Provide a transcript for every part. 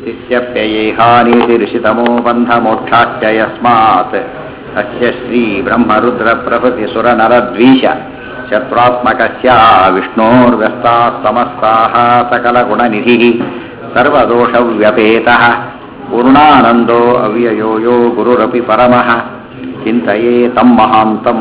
ಶಿಷ್ಯಪ್ಯಯೇಹಾನೀತಿ ಋಷಿತಮೋ ಬಂಧಮೋಕ್ಷಾಶ್ಚ ಯಸ್ಮಾತ್ ಅಸ್ಯ ಶ್ರೀ ಬ್ರಹ್ಮರುದ್ರ ಪ್ರಭೃತಿ ಸುರನರದ್ವೀಶ ಶತ್ರುತ್ಮಕಸ್ಯ ವಿಷ್ಣೋರ್ವ್ಯಸ್ತಾः ಸಮಸ್ತಾः सकलगुणनिधिः सर्वदोषव्यपेतः पूर्णानन्दो अव्ययो यो गुरुरपि परमः ಚಿಂತೆಯೇ ತಮ್ಮ ಮಹಾಂತಂ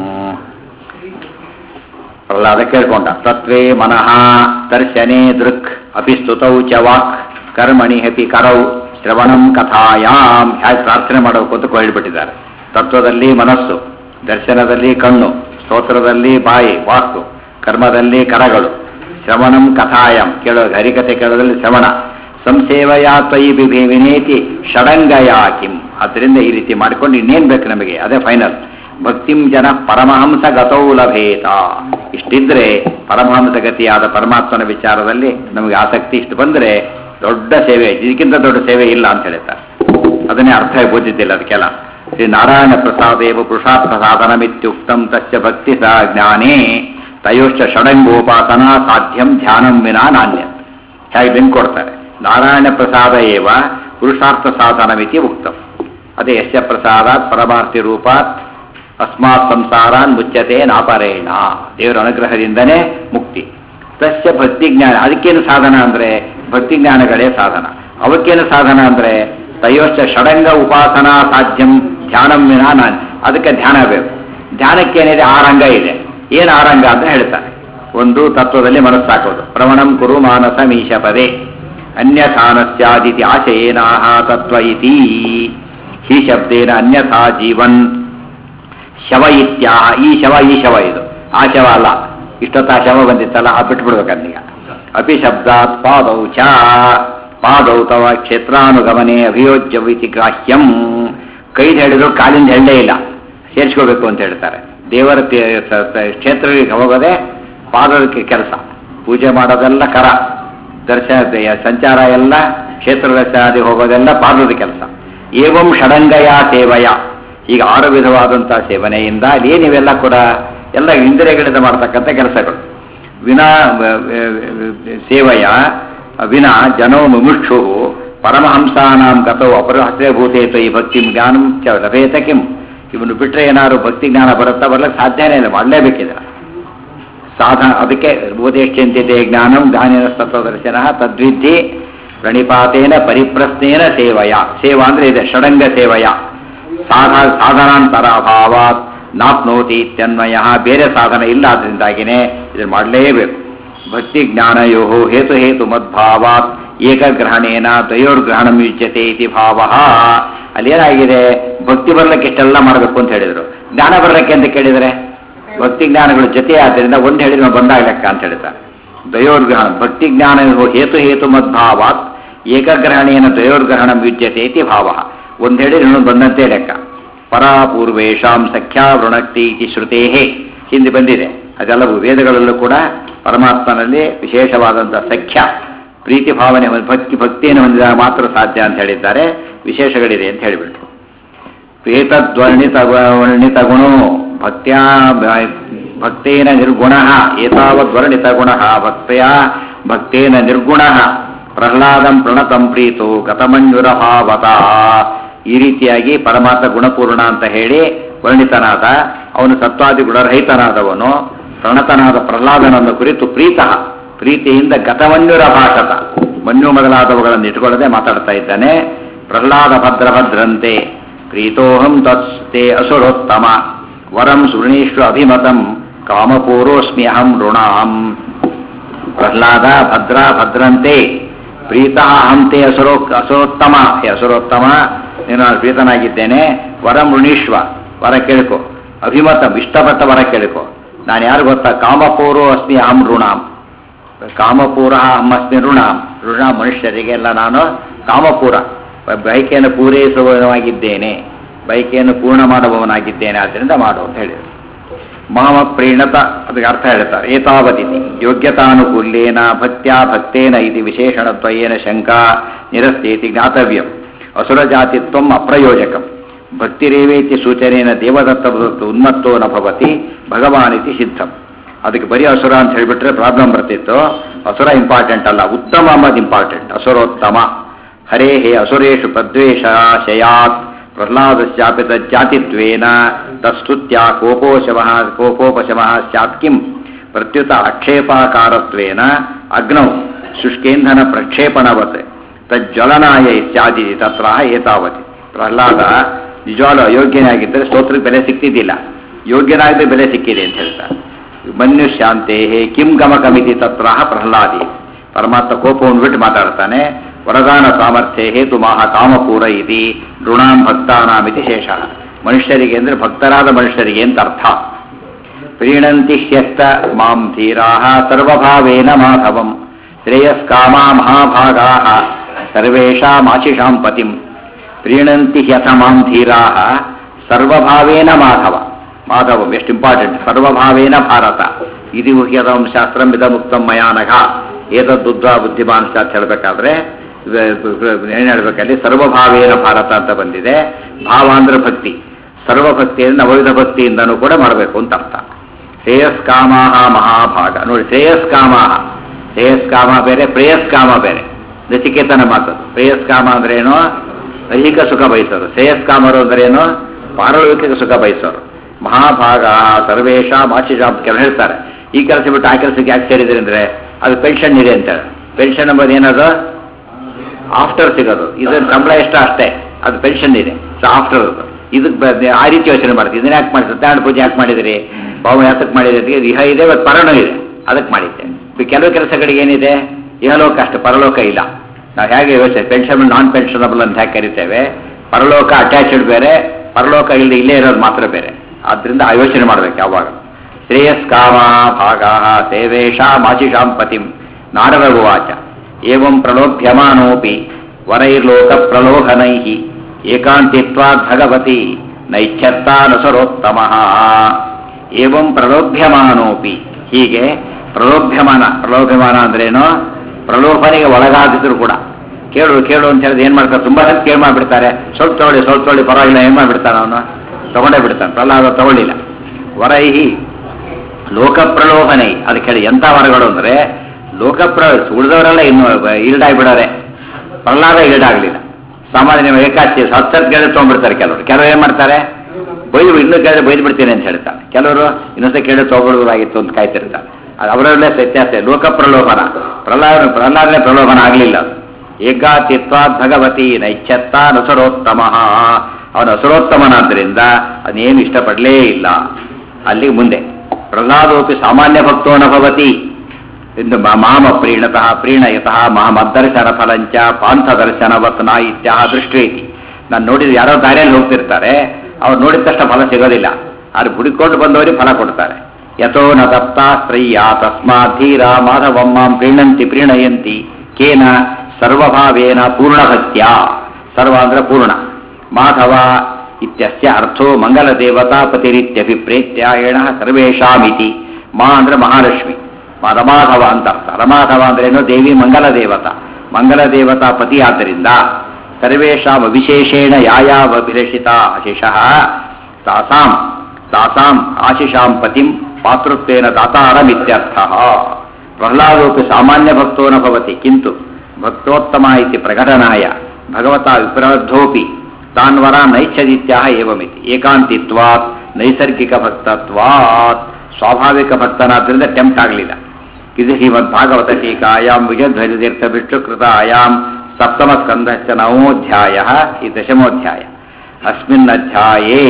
ಪ್ರಹ್ಲಾದ ಕೇಳ್ಕೊಂಡ ತತ್ವೇ ಮನಃ ದರ್ಶನೆ ದೃಕ್ ಅಪಿ ಸ್ತುತೌ ಚ ವಾಕ್ ಕರ್ಮಣಿ ಹಪಿ ಕರೌ ಶ್ರವಣಂ ಕಥಾಯಾಮ್ ಹ್ಯಾಗೆ ಪ್ರಾರ್ಥನೆ ಮಾಡಬೇಕು ಅಂತ ಹೇಳ್ಬಿಟ್ಟಿದ್ದಾರೆ ತತ್ವದಲ್ಲಿ ಮನಸ್ಸು ದರ್ಶನದಲ್ಲಿ ಕಣ್ಣು ಸ್ತೋತ್ರದಲ್ಲಿ ಬಾಯಿ ವಾಕು ಕರ್ಮದಲ್ಲಿ ಕರಗಳು ಶ್ರವಣಂ ಕಥಾಯಂ ಕೇಳೋ ಹರಿಕತೆ ಕೇಳೋದ್ರಲ್ಲಿ ಶ್ರವಣ ಸಂಸೇವಯ ತ್ವಯಿ ಬಿಭಿ ವಿನೇತಿ ಷಡಂಗಯ ಕಿಂ ಅದರಿಂದ ಈ ರೀತಿ ಮಾಡ್ಕೊಂಡು ಇನ್ನೇನು ಬೇಕು ನಮಗೆ ಅದೇ ಫೈನಲ್ ಭಕ್ತಿಂ ಜನ ಪರಮಹಂಸ ಗತೌ ಲಭೇತ ಇಷ್ಟಿದ್ರೆ ಪರಮಹಂಸ ಗತಿಯಾದ ಪರಮಾತ್ಮನ ವಿಚಾರದಲ್ಲಿ ನಮಗೆ ಆಸಕ್ತಿ ಇಷ್ಟು ಬಂದರೆ ದೊಡ್ಡ ಸೇವೆ ಇದಕ್ಕಿಂತ ದೊಡ್ಡ ಸೇವೆ ಇಲ್ಲ ಅಂತ ಹೇಳ್ತಾರೆ ಅದನ್ನೇ ಅರ್ಥ ಬೋಧಿದ್ದಿಲ್ಲ ಅದಕ್ಕೆಲ್ಲ ಶ್ರೀ ನಾರಾಯಣ ಪ್ರಸಾದೇವ ಪುರುಷಾರ್ಥ ಸಾಧನಮಿತ್ಯುಕ್ತಂ ತಸ್ಯ ಭಕ್ತಿ ಸಹ ಜ್ಞಾನೇ ತಯೋಶ್ಚ ಷಡಂಗೋಪಾಸನಾ ಸಾಧ್ಯಂ ಧ್ಯಾನಂ ವಿನಾ ನಾಣ್ಯ ಹೇಗೆ ಬೆಂಕು ಕೊಡ್ತಾರೆ ನಾರಾಯಣ ಪ್ರಸಾದ ಏವ ಪುರುಷಾರ್ಥ ಸಾಧನಮಿತಿ ಉಕ್ತಂ ಅದೇ ಯಶ್ಯ ಪ್ರಸಾದಾತ್ ಪರಮಾರ್ಥಿ ರೂಪಾತ್ ಅಸ್ಮಾತ್ ಸಂಸಾರಾನ್ ಮುಚ್ಚತೆ ನಾಪರೇಣ ದೇವರ ಅನುಗ್ರಹದಿಂದನೇ ಮುಕ್ತಿ ತಸ್ಯ ಭಕ್ತಿ ಜ್ಞಾನ ಅದಕ್ಕೇನು ಸಾಧನ ಅಂದರೆ ಭಕ್ತಿ ಜ್ಞಾನಗಳೇ ಸಾಧನ ಅವಕ್ಕೇನು ಸಾಧನ ಅಂದರೆ ತಯೋಶ್ಚ ಷಡಂಗ ಉಪಾಸನಾ ಸಾಧ್ಯಂ ಧ್ಯಾನಂ ವಿನ ನಾನು ಅದಕ್ಕೆ ಧ್ಯಾನ ಬೇಕು ಧ್ಯಾನಕ್ಕೇನಿದೆ ಆರಂಗ ಇದೆ ಏನು ಆರಂಗ ಅಂತ ಹೇಳ್ತಾರೆ ಒಂದು ತತ್ವದಲ್ಲಿ ಮನಸ್ಸಾಕೋದು ಪ್ರವಣಂ ಕುರು ಮಾನಸ ಮೀಶ ಪದೇ ಅನ್ಯಥಾನಸ್ಯಾದಿತಿ ಆಶಯೇನಾಹ ತತ್ವ ಇತಿ ಹಿ ಶಬ್ದೇನ ಅನ್ಯಥಾ ಜೀವನ್ ಶವ ಇತ್ಯಾಹ ಈ ಶವ ಈ ಶವ ಇದು ಆ ಶವ ಅಲ್ಲ ಇಷ್ಟೊತ್ತ ಶವ ಬಂದಿತ್ತಲ್ಲ ಆ ಬಿಟ್ಬಿಡ್ಬೇಕಂದೀಗ ಅಪಿ ಶಬ್ದಾತ್ ಪಾದೌ ಚ ಪಾದೌ ತವ ಕ್ಷೇತ್ರಾನುಗಮನೆ ಅಭಿಯೋಜ್ಯವಿತಿ ಗ್ರಾಹ್ಯಂ ಕೈದು ಹೇಳಿದ್ರು ಕಾಲಿಂದ ಹೆಳ್ಳೆ ಇಲ್ಲ ಸೇರಿಸ್ಕೋಬೇಕು ಅಂತ ಹೇಳ್ತಾರೆ ದೇವರ ಕ್ಷೇತ್ರಗಳಿಗೆ ಹೋಗೋದೇ ಪಾದಕ್ಕೆ ಕೆಲಸ ಪೂಜೆ ಮಾಡೋದೆಲ್ಲ ಕರ ದರ್ಶನ ಸಂಚಾರ ಎಲ್ಲ ಕ್ಷೇತ್ರ ದರ್ಶನಾದಿ ಹೋಗೋದೆಲ್ಲ ಪಾದದ ಕೆಲಸ ಏವಂ ಷಡಂಗಯ ಸೇವಯ ಈಗ ಆರು ವಿಧವಾದಂತಹ ಸೇವನೆಯಿಂದ ಅದೇ ನೀವೆಲ್ಲ ಕೂಡ ಎಲ್ಲ ಇಂದ್ರಿಯಗಳಿಂದ ಮಾಡ್ತಕ್ಕಂಥ ಕೆಲಸಗಳು ವಿನಾ ಸೇವೆಯ ವಿನಾ ಜನೋ ಮುಮುಕ್ಷು ಪರಮಹಂಸಾನಾಂ ಗತೋ ಅಪರಹಸ್ಯಭೂತೇತ ಈ ಭಕ್ತಿ ಜ್ಞಾನಂ ಚ ಲಭೇತ ಕಿಂ ಇವನು ಬಿಟ್ಟರೆ ಏನಾದ್ರು ಭಕ್ತಿ ಜ್ಞಾನ ಬರುತ್ತಾ ಬರ್ಲಿಕ್ಕೆ ಸಾಧ್ಯನೇ ಇಲ್ಲ ಮಾಡಲೇಬೇಕಿದ್ರೆ ಸಾಧನ ಅದಕ್ಕೆ ಬೋಧೇಶ್ಚಿಂತಿತೆ ಜ್ಞಾನಂ ಜ್ಞಾನಿನ ತತ್ವದರ್ಶನ ತದ್ವಿಧಿ ಪ್ರಣಿಪಾತೇನ ಪರಿಪ್ರಶ್ನೇನ ಸೇವಯ ಸೇವಾ ಅಂದ್ರೆ ಇದೆ ಷಡಂಗ ಸೇವಯ ಸಾಧ ಸಾಧನಾಂತರ ಅಭಾವಾತ್ ನಾಪ್ನೋತಿ ಇತ್ಯನ್ವಯ ಬೇರೆ ಸಾಧನ ಇಲ್ಲ ಅದರಿಂದಾಗಿನೇ ಇದನ್ನು ಮಾಡಲೇಬೇಕು ಭಕ್ತಿ ಜ್ಞಾನಯೋ ಹೇತು ಹೇತು ಮದ್ಭಾವಾತ್ ಏಕಗ್ರಹಣೇನ ದ್ವಯೋರ್ಗ್ರಹಣ ಯುಜ್ಯತೆ ಇತಿ ಭಾವ ಅಲ್ಲೇನಾಗಿದೆ ಭಕ್ತಿ ಬರ್ಲಿಕ್ಕೆ ಇಷ್ಟೆಲ್ಲ ಮಾಡಬೇಕು ಅಂತ ಹೇಳಿದರು ಜ್ಞಾನ ಬರ್ಲಿಕ್ಕೆ ಅಂತ ಕೇಳಿದರೆ ಭಕ್ತಿ ಜ್ಞಾನಗಳು ಜೊತೆ ಆದ್ದರಿಂದ ಒಂದು ಹೇಳಿದ್ರೆ ಬಂದಾಗ ಲೆಕ್ಕ ಅಂತ ಹೇಳ್ತಾರೆ ದ್ವಯೋರ್ಗ್ರಹಣ ಭಕ್ತಿ ಜ್ಞಾನ ಹೇತು ಹೇತು ಮದ್ಭಾವಾತ್ ಏಕಗ್ರಹಣೇನ ದ್ವಯೋರ್ಗ್ರಹಣ ಯುಜ್ಯತೆ ಇತಿ ಭಾವ ಒಂದು ಹೇಳಿದ್ರೆ ಇನ್ನೊಂದು ಬಂದಂತೆ ಲೆಕ್ಕ ಪರಾಪೂರ್ವೇಶಾಂ ಸಖ್ಯಾ ವೃಣಕ್ತಿ ಇತಿ ಶ್ರುತೇ ಹಿಂದೆ ಬಂದಿದೆ ಅದೆಲ್ಲವೂ ವೇದಗಳಲ್ಲೂ ಕೂಡ ಪರಮಾತ್ಮನಲ್ಲಿ ವಿಶೇಷವಾದಂಥ ಸಖ್ಯ ಪ್ರೀತಿ ಭಾವನೆ ಭಕ್ತಿ ಭಕ್ತಿಯನ್ನು ಹೊಂದಿದಾಗ ಮಾತ್ರ ಸಾಧ್ಯ ಅಂತ ಹೇಳಿದ್ದಾರೆ ವಿಶೇಷಗಳಿದೆ ಅಂತ ಹೇಳಿಬಿಟ್ರು ಏತದ್ವರ್ಣಿತ ವರ್ಣಿತ ಗುಣೋ ಭಕ್ತ್ಯಾ ಭಕ್ತೇನ ನಿರ್ಗುಣ ಏತಾವದ್ವರ್ಣಿತ ಗುಣ ಭಕ್ತೆಯ ಭಕ್ತೇನ ನಿರ್ಗುಣ ಪ್ರಹ್ಲಾದಂ ಪ್ರಣತಂ ಪ್ರೀತು ಗತಮಂಜುರಭಾವತ ಈ ರೀತಿಯಾಗಿ ಪರಮಾತ್ಮ ಗುಣಪೂರ್ಣ ಅಂತ ಹೇಳಿ ವರ್ಣಿತನಾದ ಅವನು ಸತ್ವಾದಿ ಗುಣರಹಿತನಾದವನು ಪ್ರಣತನಾದ ಪ್ರಹ್ಲಾದನನ್ನು ಕುರಿತು ಪ್ರೀತಃ ಪ್ರೀತಿಯಿಂದ ಗತಮನ್ಯುರ ಭಾಷತ ಮನ್ಯು ಮೊದಲಾದವುಗಳನ್ನು ಇಟ್ಕೊಳ್ಳದೆ ಮಾತಾಡ್ತಾ ಇದ್ದಾನೆ ಪ್ರಹ್ಲಾದ ಭದ್ರ ಭದ್ರಂತೆ ಪ್ರೀತೋಹಂ ತತ್ಸ್ತೆ ಅಸುರೋತ್ತಮ ವರಂ ಸುರ್ಣೀಶ್ವ ಅಭಿಮತಂ ಕಾಮಪೂರೋಸ್ಮಿ ಅಹಂ ಋಣಾಂ ಪ್ರಹ್ಲಾದ ಭದ್ರ ಭದ್ರಂತೆ ಪ್ರೀತಃ ಅಹಂತೆ ಅಸುರೋ ಅಸುರೋತ್ತಮ ಹೇ ಅಸುರೋತ್ತಮ ನೀನು ನಾನು ಪ್ರೀತನಾಗಿದ್ದೇನೆ ವರಂ ಋಣೀಶ್ವ ವರ ಕೇಳ್ಕೊ ಅಭಿಮತಂ ಇಷ್ಟಪಟ್ಟ ವರ ಕೇಳ್ಕೊ ನಾನು ಯಾರು ಗೊತ್ತಾ ಕಾಮಪೂರೋ ಅಸ್ಮಿ ಅಹಂ ಋಣಾಂ ಕಾಮಪೂರ ಅಹಮಸ್ಮಿ ಋಣಾಂ ಋಣ ಮನುಷ್ಯರಿಗೆಲ್ಲ ನಾನು ಕಾಮಪೂರ ಬೈಕೆಯನ್ನು ಪೂರೈಸುವವನಾಗಿದ್ದೇನೆ ಬೈಕೆಯನ್ನು ಪೂರ್ಣ ಮಾಡುವವನಾಗಿದ್ದೇನೆ ಆದ್ದರಿಂದ ಮಾಡು ಅಂತ ಹೇಳಿದರು ಮಾಮ ಪ್ರೀಣತ ಅದಕ್ಕೆ ಅರ್ಥ ಹೇಳ್ತಾರೆ ಏತಾವತಿಥಿ ಯೋಗ್ಯತಾನುಕೂಲ್ಯೇನ ಭಕ್ತ್ಯಾ ಭಕ್ತೇನ ಇದು ವಿಶೇಷಣದ್ವಯೇನ ಶಂಕಾ ನಿರಸ್ತೇತಿ ಜ್ಞಾತವ್ಯಂ ಅಸುರಜಾತಿತ್ವಂ ಅಪ್ರಯೋಜಕಂ ಭಕ್ತಿರೇವೇತಿ ಸೂಚನೇನ ದೇವದತ್ತ ಉನ್ಮತ್ತೋ ನ ಭವತಿ ಭಗವಾನಿತಿ ಸಿದ್ಧಂ ಅದಕ್ಕೆ ಬರೀ ಅಸುರ ಅಂತ ಹೇಳಿಬಿಟ್ರೆ ಪ್ರಾಬ್ಲಮ್ ಬರ್ತಿತ್ತು ಅಸುರ ಇಂಪಾರ್ಟೆಂಟ್ ಅಲ್ಲ ಉತ್ತಮ ಅನ್ನೋದು ಇಂಪಾರ್ಟೆಂಟ್ ಅಸುರೋತ್ತಮ ಹರೇ ಅಸುರೇಶು ಪ್ರದ್ವೇಷಾಶಯಾತ್ ಪ್ರಹ್ಲಾದಶ್ಚಾಪಿ ತಜ್ಜಾತಿತ್ವೇನ ತಸ್ತುತ್ಯ ಕೋಪೋಶಮಃ ಕೋಪೋಪಶಮಃ ಸ್ಯಾತ್ ಕಿಂ ಪ್ರತ್ಯುತ ಆಕ್ಷೇಪಾಕಾರತ್ವೇನ ಅಗ್ನೌ ಶುಷ್ಕೇಂಧನ ಪ್ರಕ್ಷೇಪಣವತ್ ತಜ್ಜ್ವಲನಾಯ ಇತ್ಯಾದಿ ತತ್ರ ಏತಾವತಿ ಪ್ರಹ್ಲಾದ ನಿಜವಾಗ್ಲೂ ಅಯೋಗ್ಯನಾಗಿದ್ದರೆ ಸ್ತೋತ್ರಕ್ಕೆ ಬೆಲೆ ಸಿಕ್ತಿದ್ದಿಲ್ಲ ಯೋಗ್ಯನಾಗಿದ್ದರೆ ಬೆಲೆ ಸಿಕ್ಕಿದೆ ಅಂತ ಹೇಳ್ತಾರೆ ಮನ್ಯುಶಾಂತೆ ಕಿಂ ಗಮಕಮಿತಿ ತತ್ರ ಪ್ರಹ್ಲಾದಿ ಪರಮಾತ್ಮ ಕೋಪವನ್ನು ಬಿಟ್ಟು ಮಾತಾಡ್ತಾನೆ ವರದಾನ ಸಾಮರ್ಥ್ಯ ಹೇತು ಮಹಾ ಕಾಮಪೂರ ಇತಿ ಋಣಾಂ ಭಕ್ತಾನಾಮಿತಿ ಶೇಷ ಮನುಷ್ಯರಿಗೆ ಅಂದರೆ ಭಕ್ತರಾದ ಮನುಷ್ಯರಿಗೆ ಅಂತ ಅರ್ಥ ಪ್ರೀಣಂತಿ ಹ್ಯಸ್ತ ಮಾಂ ಧೀರಾ ಸರ್ವಭಾವೇನ ಮಾಧವಂ ಶ್ರೇಯಸ್ಕಾಮಾ ಮಹಾಭಾಗಾ ಸರ್ವೇಷಾಮಾಶಿಷಾಂ ಪತಿಂ ಪ್ರೀಣಂತಿ ಹ್ಯಥ ಮಾಂ ಧೀರಾ ಸರ್ವಭಾವೇನ ಮಾಧವ ಮಾಧವಂ ಎಷ್ಟು ಇಂಪಾರ್ಟೆಂಟ್ ಸರ್ವಭಾವೇನ ಭಾರತ ಇದು ಹ್ಯದಂ ಶಾಸ್ತ್ರಂ ಇದಮುಕ್ತಂ ಮಯಾನಘ ಏತದ್ದುದ್ಧ ಬುದ್ಧಿಮಾನ್ ಅಂತ ಹೇಳಬೇಕಾದ್ರೆ ಏನು ಹೇಳ್ಬೇಕಲ್ಲಿ ಸರ್ವಭಾವೇನ ಭಾರತ ಅಂತ ಬಂದಿದೆ ಭಾವ ಅಂದ್ರೆ ಭಕ್ತಿ ಸರ್ವಭಕ್ತಿಯಿಂದ ನವವಿಧ ಭಕ್ತಿಯಿಂದನೂ ಕೂಡ ಮಾಡಬೇಕು ಅಂತ ಅರ್ಥ ಶ್ರೇಯಸ್ಕಾಮಾಹ ಮಹಾಭಾಗ ನೋಡಿ ಶ್ರೇಯಸ್ಕಾಮಾಹ ಶ್ರೇಯಸ್ಕಾಮ ಬೇರೆ ಪ್ರೇಯಸ್ಕಾಮ ಬೇರೆ ನಚಿಕೇತನ ಮಾತು ಪ್ರೇಯಸ್ಕಾಮ ಅಂದ್ರೆ ಏನು ಐಹಿಕ ಸುಖ ಬಯಸೋರು ಶ್ರೇಯಸ್ಕಾಮರು ಅಂದ್ರೆ ಏನು ಪಾರಲೌಕಿಕ ಸುಖ ಬಯಸೋರು ಮಹಾಭಾಗ ಸರ್ವೇಶ ಮಾಚಿಷ ಅಂತ ಕೆಲವು ಹೇಳ್ತಾರೆ ಈ ಕೆಲಸ ಬಿಟ್ಟು ಆ ಕೆಲಸಕ್ಕೆ ಯಾಕೆ ಸೇರಿದ್ರಿ ಅಂದ್ರೆ ಅದು ಪೆನ್ಷನ್ ಇದೆ ಅಂತ ಪೆನ್ಷನ್ ಎಂಬುದು ಏನದು ಆಫ್ಟರ್ ಸಿಗೋದು ಇದು ಸಂಬಳ ಎಷ್ಟು ಅಷ್ಟೇ ಅದು ಪೆನ್ಷನ್ ಇದೆ ಸೊ ಆಫ್ಟರ್ ಇದಕ್ಕೆ ಆ ರೀತಿ ಯೋಚನೆ ಮಾಡ್ತೀವಿ ಇದನ್ನ ಯಾಕೆ ಮಾಡಿ ಸತ್ಯನಾರಾಯಣ ಪೂಜೆ ಯಾಕೆ ಮಾಡಿದಿರಿ ಭಾವ ಯಾತಕ್ಕೆ ಮಾಡಿದ್ರಿ ಇಹ ಇದೆ ಮತ್ತು ಪರನೂ ಇದೆ ಅದಕ್ಕೆ ಮಾಡಿದ್ದೆ ಇದು ಕೆಲವು ಕೆಲಸಗಳಿಗೆ ಏನಿದೆ ಇಹಲೋಕ ಅಷ್ಟೇ ಪರಲೋಕ ಇಲ್ಲ ನಾವು ಹೇಗೆ ಯೋಚನೆ ಪೆನ್ಷನ್ ನಾನ್ ಪೆನ್ಷನಬಲ್ ಅಂತ ಹೇಗೆ ಕರಿತೇವೆ ಪರಲೋಕ ಅಟ್ಯಾಚ್ಡ್ ಬೇರೆ ಪರಲೋಕ ಇಲ್ಲದೆ ಇಲ್ಲೇ ಇರೋದು ಮಾತ್ರ ಬೇರೆ ಆದ್ರಿಂದ ಆ ಯೋಚನೆ ಮಾಡ್ಬೇಕು ಯಾವಾಗ ಶ್ರೇಯಸ್ಕಾಮ ಭಾಗ ಸೇವೇಶಾಂ ಆಶಿಷಾಂ ಪತಿಂ ನಾರದ ಉವಾಚ ಏವಂ ಪ್ರಲೋಭ್ಯಮಾನೋಪಿ ವರೈರ್ಲೋಕ ಪ್ರಲೋಹನೈ ಏಕಾಂತಿತ್ವಾದ್ ಭಗವತಿ ನೈಚ್ಛತ್ತಾನುಸರೋತ್ತಮ ಏವಂ ಪ್ರಲೋಭ್ಯಮಾನೋಪಿ ಹೀಗೆ ಪ್ರಲೋಭ್ಯಮಾನ ಪ್ರಲೋಭ್ಯಮಾನ ಅಂದ್ರೇನು ಪ್ರಲೋಭನೆಗೆ ಒಳಗಾದಿದ್ರು ಕೂಡ ಕೇಳು ಕೇಳು ಅಂತ ಹೇಳಿದ್ರೆ ಏನ್ ಮಾಡ್ತಾರೆ ತುಂಬಾ ಜನ ಕೇಳಿ ಮಾಡ್ಬಿಡ್ತಾರೆ ಸ್ವಲ್ಪ ತಗೊಳ್ಳಿ ಸ್ವಲ್ಪ ತಗೊಳ್ಳಿ ಪರವಾಗಿಲ್ಲ ಏನ್ ಮಾಡ್ಬಿಡ್ತಾನೆ ಅವನು ತಗೊಂಡೇ ಬಿಡ್ತಾನೆ ಪ್ರಹ್ಲಾದ ತಗೊಳ್ಳಿಲ್ಲ ವರೈಹಿ ಲೋಕ ಪ್ರಲೋಭನೆ ಅದಕ್ಕೆ ಹೇಳಿ ಎಂಥ ವರಗಳು ಅಂದ್ರೆ ಲೋಕಪ್ರ ಉಳಿದವರೆಲ್ಲ ಇನ್ನು ಈಲ್ಡಾಗ್ಬಿಡೋರೆ ಪ್ರಹ್ಲಾದ ಈಲ್ಡಾಗ್ಲಿಲ್ಲ ಸಾಮಾನ್ಯ ಏಕಾಚಿ ಹತ್ತು ಕೇಳಿದ್ರೆ ತೊಗೊಂಡ್ಬಿಡ್ತಾರೆ ಕೆಲವರು ಕೆಲವರು ಏನ್ ಮಾಡ್ತಾರೆ ಬೈದು ಇನ್ನೂ ಕೇಳಿದ್ರೆ ಬೈದು ಬಿಡ್ತೀನಿ ಅಂತ ಹೇಳ್ತಾರೆ ಕೆಲವರು ಇನ್ನೊಂದ್ಸ ಕೇಳಿ ತಗೊಳ್ಳೋದಾಗಿತ್ತು ಅಂತ ಕಾಯ್ತಿರ್ತಾರೆ ಅದು ಅವರಲ್ಲೇ ವ್ಯತ್ಯಾಸ ಲೋಕ ಪ್ರಲೋಭನ ಪ್ರಹ್ಲಾದ ಪ್ರಹ್ಲಾದನೇ ಪ್ರಲೋಭನ ಆಗಲಿಲ್ಲ ಅದು ಏಕಾತಿತ್ವಾದ್ ಭಗವತಿ ನೈಚ್ಛತ್ತ ನಸರೋತ್ತಮ ಅವನ ಅಸುರೋತ್ತಮನಾದ್ದರಿಂದ ಅದೇನು ಇಷ್ಟಪಡಲೇ ಇಲ್ಲ ಅಲ್ಲಿ ಮುಂದೆ ಪ್ರಹ್ಲಾದೋಪಿ ಸಾಮಾನ್ಯ ಭಕ್ತೋ ನ ಭವತಿ ಎಂದು ಮಾಮ ಪ್ರೀಣತಃ ಪ್ರೀಣಯತಃ ಮಹಮದ್ದರ್ಶನ ಫಲಂಚ ಪಾಂಥ ದರ್ಶನವತ್ ನ ಇತ್ಯಾಹ ದೃಷ್ಟಿ ನಾನು ನೋಡಿದ ಯಾರೋ ದಾರಿಯಲ್ಲಿ ಹೋಗ್ತಿರ್ತಾರೆ ಅವ್ರು ನೋಡಿದ ತಕ್ಷಣ ಫಲ ಸಿಗೋದಿಲ್ಲ ಆದ್ರೆ ಹುಡುಕೊಂಡು ಬಂದವರಿಗೆ ಫಲ ಕೊಡ್ತಾರೆ ಯಥೋ ನ ದತ್ತಾಸ್ತ್ರಯ್ಯ ತಸ್ಮಾತ್ ಧೀರ ಮಾಧವಂ ಮಾಂ ಪ್ರೀಣಂತಿ ಪ್ರೀಣಯಂತಿ ಕೇನ ಸರ್ವಭಾವೇನ ಪೂರ್ಣಭಕ್ತ್ಯ ಸರ್ವ ಅಂದ್ರೆ ಪೂರ್ಣ ಮಾಧವ ಇತ್ಯಸ್ಯ ಅರ್ಥೋ ಮಂಗಲ ದೇವತಾ ಪತಿರಿತ್ಯಭಿಪ್ರೇತ್ಯ ಏಣ ಸರ್ವೇಷಾಮಿತಿ ಮಾ ಅಂದ್ರೆ ಮಹಾಲಕ್ಷ್ಮಿ ಮ- ರಮಾಧವ ಅಂತ ಅರ್ಥ ರಮಾಧವ ಅಂದ್ರೆ ಏನು ದೇವಿ ಮಂಗಲ ದೇವತಾ ಮಂಗಲ ದೇವತಾ ಪತಿ ಆದ್ದರಿಂದ ಸರ್ವೇಷಾಂ ವಿಶೇಷೇಣ ಯಾಯಾವ ವಿರಷಿತ ಆಶಿಷಃ ತಾಸಾಂ ತಾಸಾಂ ಆಶಿಷಾಂ ಪತಿಂ ಪಾತೃತ್ವೇನ ದಾತಾರಮಿತ್ಯರ್ಥ ಪ್ರಹ್ಲಾದೋಪಿ ಸಾಮಾನ್ಯ ಭಕ್ತೋ ನ ಭವತಿ ಕಿಂತು ಭಕ್ತೋತ್ತಮ ಇತಿ ಪ್ರಕಟನಾಯ ಭಗವತಾ ವಿಪ್ರವೃದ್ಧೋಪಿ ತಾನ್ವರ ನೈಚ್ಛದಿತ್ಯಾಹ ಏವಮಿತಿ ಏಕಾಂತಿತ್ವಾತ್ ನೈಸರ್ಗಿಕ ಭಕ್ತತ್ವಾತ್ ಸ್ವಾಭಾವಿಕ ಭಕ್ತನಾದ್ರಿಂದ ಟೆಂಪ್ಟ್ ಆಗಲಿಲ್ಲ ಇದು ಶ್ರೀಮದ್ ಭಾಗವತ ಟೀಕಾಯಾಮ್ ವಿಜಯಧ್ವಜತೀರ್ಥ ವಿಷ್ಣುಕೃತಾಯಾಮ್ ಸಪ್ತಮ ಸ್ಕಂದಶ್ಚ ನವಮೋಧ್ಯಾಯ ಈ ದಶಮೋಧ್ಯಾಯ ಅಸ್ಮಿನ್ ಅಧ್ಯಾಯೇ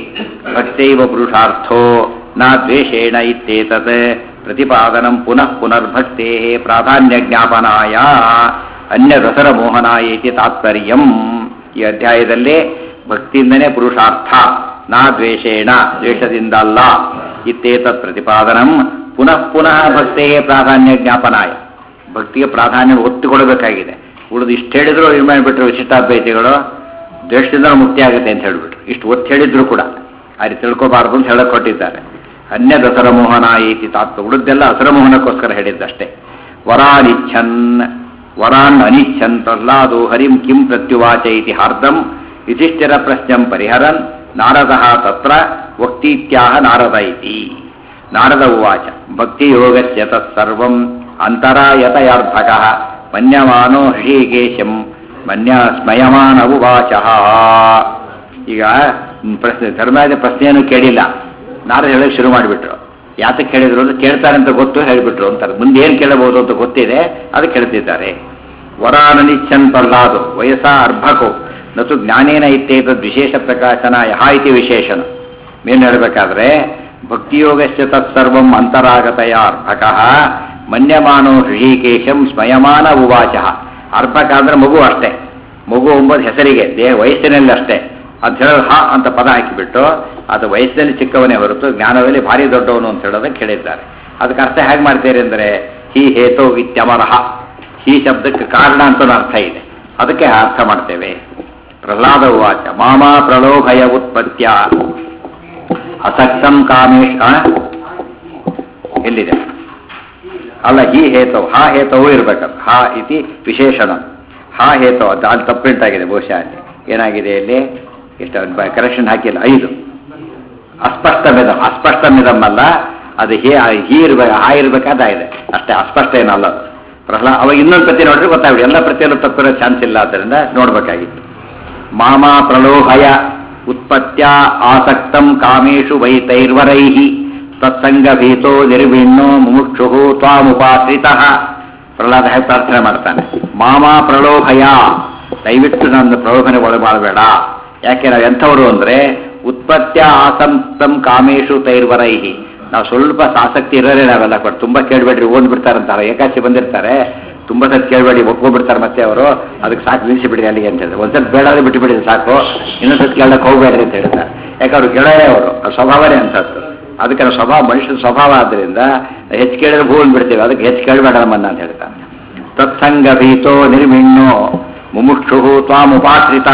ಭಕ್ತೈವ ಪುರುಷಾರ್ಥೋ ನ ದ್ವೇಷೇಣ ಇತ್ಯೇತತ್ ಪ್ರತಿಪಾದನಂ ಪುನಃ ಪುನರ್ಭಕ್ತೆ ಪ್ರಾಧಾನ್ಯ ಜ್ಞಾಪನಾಯ ಅನ್ಯ ದಸರ ಮೋಹನಾಯ ಇತಿ ತಾತ್ಪರ್ಯಂ ಈ ಅಧ್ಯಾಯದಲ್ಲಿ ಭಕ್ತಿಯಿಂದನೇ ಪುರುಷಾರ್ಥ ನಾ ದ್ವೇಷೇಣ ದ್ವೇಷದಿಂದ ಅಲ್ಲ ಇತ್ತೇತತ್ ಪ್ರತಿಪಾದನಂ ಪುನಃ ಪುನಃ ಭಕ್ತಿಗೆ ಪ್ರಾಧಾನ್ಯ ಜ್ಞಾಪನಾಯ ಭಕ್ತಿಗೆ ಪ್ರಾಧಾನ್ಯ ಒತ್ತು ಕೊಡಬೇಕಾಗಿದೆ ಉಳಿದು ಇಷ್ಟು ಹೇಳಿದ್ರು ಏನು ಮಾಡಿಬಿಟ್ರು ವಿಶಿಷ್ಟಾದ್ವೈತಿಗಳು ದ್ವೇಷದಿಂದ ಮುಕ್ತಿ ಆಗುತ್ತೆ ಅಂತ ಹೇಳಿಬಿಟ್ರು ಇಷ್ಟು ಒತ್ತು ಹೇಳಿದ್ರು ಕೂಡ ಆ ರೀತಿ ತಿಳ್ಕೊಬಾರ್ದು ಅಂತ ಹೇಳಕ್ ಕೊಟ್ಟಿದ್ದಾರೆ ಅನ್ಯ ದಸರ ಮೋಹನ ಇತಿ ತಾತ್ವ ಉಳಿದೆಲ್ಲ ಅಸರಮೋಹನಕ್ಕೋಸ್ಕರ ಹೇಳಿದ್ದಷ್ಟೇ ವರಾನಿಚ್ಛನ್ ವರಾನ್ ಅನಿಚ್ಛನ್ ಪ್ರಹ್ಲಾದೋ ಹರಿಂ ಕಿಂ ಪ್ರತ್ಯುವಾಚ ಇತಿ ಹಾರ್ದಂ ಯುಧಿಷ್ಠಿರ ಪ್ರಶ್ನಂ ಪರಿಹರನ್ ನಾರದ ತತ್ರ ವಕ್ತೀತ್ಯಾಹ ನಾರದ ಇತಿ ನಾರದ ಉವಾಚ ಭಕ್ತಿಯೋಗಸ್ಯ ತತ್ಸರ್ವಂ ಅಂತರಾಯತಯಾರ್ಧಕಃ ಮನ್ಯಮಾನೋ ಹೃಷೀಕೇಶಂ ಮನ್ಯ ಸ್ಮಯಮಾನ ಉವಾಚ ಈಗ ಹ್ಮ್, ಪ್ರಶ್ನೆ ಧರ್ಮರಾಜ ಪ್ರಶ್ನೆಯನ್ನು ಕೇಳಿಲ್ಲ ನಾರದ ಹೇಳೋಕೆ ಶುರು ಮಾಡಿಬಿಟ್ರು ಯಾತಕ್ಕೆ ಕೇಳಿದ್ರು ಅಂತ ಕೇಳ್ತಾರೆ ಅಂತ ಗೊತ್ತು ಹೇಳಿಬಿಟ್ರು ಅಂತಾರೆ ಮುಂದೆ ಏನು ಕೇಳಬಹುದು ಅಂತ ಗೊತ್ತಿದೆ ಅದು ಕೇಳ್ತಿದ್ದಾರೆ ವರಾನನಿಚ್ಛನ್ ಪ್ರಹ್ಲಾದು ವಯಸ್ಸ ಅರ್ಭಕೋ ನತು ಜ್ಞಾನೇನ ಇತ್ಯೇತದ್ ವಿಶೇಷ ಪ್ರಕಾಶನ ಯಹ ಇತಿ ವಿಶೇಷಣ ಏನು ಹೇಳಬೇಕಾದ್ರೆ ಭಕ್ತಿಯೋಗಸ್ಯ ತತ್ಸರ್ವಂ ಅಂತರಾಗತಯ ಅರ್ಭಕಃ ಮನ್ಯಮಾನೋ ಹೃಷಿಕೇಶಂ ಸ್ಮಯಮಾನ ಉವಾಚ ಅರ್ಭಕ ಅಂದ್ರೆ ಮಗು ಅಷ್ಟೇ ಮಗು ಎಂಬುದು ಹೆಸರಿಗೆ ದೇಹ ವಯಸ್ಸಿನಲ್ಲಿ ಅಷ್ಟೇ ಅಂತ ಹೇಳೋದು ಹ ಅಂತ ಪದ ಹಾಕಿಬಿಟ್ಟು ಅದು ವಯಸ್ಸಿನಲ್ಲಿ ಚಿಕ್ಕವನೇ ಹೊರತು ಜ್ಞಾನದಲ್ಲಿ ಭಾರಿ ದೊಡ್ಡವನು ಅಂತ ಹೇಳೋದಕ್ಕೆ ಹೇಳಿದ್ದಾರೆ ಅದಕ್ಕೆ ಅರ್ಥ ಹೇಗೆ ಮಾಡ್ತೀರಿ ಅಂದರೆ ಹಿ ಹೇತೋ ಇತ್ಯಮರಹ ಈ ಶಬ್ದಕ್ಕೆ ಕಾರಣ ಅಂತ ಒಂದು ಅರ್ಥ ಇದೆ ಅದಕ್ಕೆ ಅರ್ಥ ಮಾಡ್ತೇವೆ ಪ್ರಹ್ಲಾದ ಉವಾಚ ಮಾಮ ಪ್ರಲೋಭಯ ಉತ್ಪತ್ತ್ಯ ಅಸಕ್ತಂ ಕಾಮೇಶ್ ಆ? ಎಲ್ಲಿದೆ ಅಲ್ಲ ಈ ಹೇತವು ಹಾ ಹೇತವು ಇರ್ಬೇಕದು ಹಾ ಇತಿ ವಿಶೇಷಣ ಹಾ ಹೇತವು ಅದು ಅಲ್ಲಿ ತಪ್ಪುಂಟಾಗಿದೆ ಬಹುಶಃ ಅಲ್ಲಿ ಏನಾಗಿದೆ ಇಲ್ಲಿ ಎಷ್ಟು ಕರೆಕ್ಷನ್ ಹಾಕಿಲ್ಲ ಐದು ಅಸ್ಪಷ್ಟ ಮಿದಂ ಅಸ್ಪಷ್ಟ ಮಿದಂ ಅಲ್ಲ ಅದು ಹೇ ಹೀ ಇರ್ಬೇಕು ಹಾ ಇರ್ಬೇಕಾದ ಇದೆ ಅಷ್ಟೇ ಅಸ್ಪಷ್ಟ ಏನಲ್ಲ ಅದು ಪ್ರಹ್ಲಾದ ಅವಾಗ ಇನ್ನೊಂದು ಪ್ರತಿ ನೋಡ್ರಿ ಗೊತ್ತಾಗ್ಬಿಡಿ ಎಲ್ಲ ಪ್ರತಿಯಲ್ಲೂ ತಪ್ಪಿರೋ ಚಾನ್ಸ್ ಇಲ್ಲ ಆದ್ದರಿಂದ ನೋಡ್ಬೇಕಾಗಿತ್ತು ಮಾಮ ಪ್ರಲೋಭಯ ಉತ್ಪತ್ತ್ಯ ಆಸಕ್ತಂ ಕಾಮೇಶು ವೈತೈರ್ವರೈ ತತ್ಸಂಗಭೀತೋ ನಿರ್ವಿಣ್ಣೋ ಮುಮುಕ್ಷು ತ್ವಾಮುಪಾಶ್ರಿತಃ ಪ್ರಹ್ಲಾದ ಹೇಗೆ ಪ್ರಾರ್ಥನೆ ಮಾಡ್ತಾನೆ ಮಾಮ ಪ್ರಲೋಭಯ ದಯವಿಟ್ಟು ನನ್ನ ಪ್ರಲೋಭನೆ ಒಳಗೆ ಮಾಡಬೇಡ ಯಾಕೆ ನಾವು ಎಂಥವರು ಅಂದ್ರೆ ಉತ್ಪತ್ತ್ಯ ಆಸಕ್ತಂ ಕಾಮೇಶು ತೈರ್ವರೈಹಿ ನಾವು ಸ್ವಲ್ಪ ಆಸಕ್ತಿ ಇರೋರೇ ನಾವೆಲ್ಲ ಕೊಟ್ಟು ತುಂಬಾ ಕೇಳಬೇಡ್ರಿ ಓದ್ಬಿಡ್ತಾರಂತಾರೆ ಏಕಾಶಿ ಬಂದಿರ್ತಾರೆ ತುಂಬಾ ಸತ್ ಕೇಳಬೇಡಿ ಒಪ್ಕೊಂಡ್ಬಿಡ್ತಾರೆ ಮತ್ತೆ ಅವರು ಅದಕ್ಕೆ ಸಾಕು ನಿಲ್ಲಿಸಿಬಿಡಿ ಅಲ್ಲಿಗೆ ಅಂತ ಹೇಳಿದ್ರೆ ಒಂದ್ಸತಿ ಬೇಡಾದ್ರೆ ಬಿಟ್ಟು ಬಿಡಿ ಸಾಕು ಇನ್ನೊಂದ್ಸತಿ ಕೇಳಕ್ಕೆ ಹೋಗ್ಬೇಡ್ರಿ ಅಂತ ಹೇಳ್ತಾರೆ ಯಾಕೆ ಅವ್ರು ಕೇಳೋರೇ ಅವರು ಅವ್ರ ಸ್ವಭಾವನೇ ಅಂತದ್ದು ಅದಕ್ಕೆ ನಾವು ಸ್ವಭಾವ ಮನುಷ್ಯನ ಸ್ವಭಾವ ಆದ್ದರಿಂದ ಹೆಚ್ಚು ಕೇಳಿದ್ರೆ ಭೂ ಬಿಡ್ತೇವೆ ಅದಕ್ಕೆ ಹೆಚ್ಚು ಕೇಳಬೇಡ ನಮ್ಮನ್ನ ಅಂತ ಹೇಳ್ತಾರೆ ತತ್ಸಂಗ ಭೀತೋ ನಿರ್ವಿಣ್ಣೋ ಮುಮುಕ್ಷು ತ್ವಾಮುಪಾಶ್ರಿತ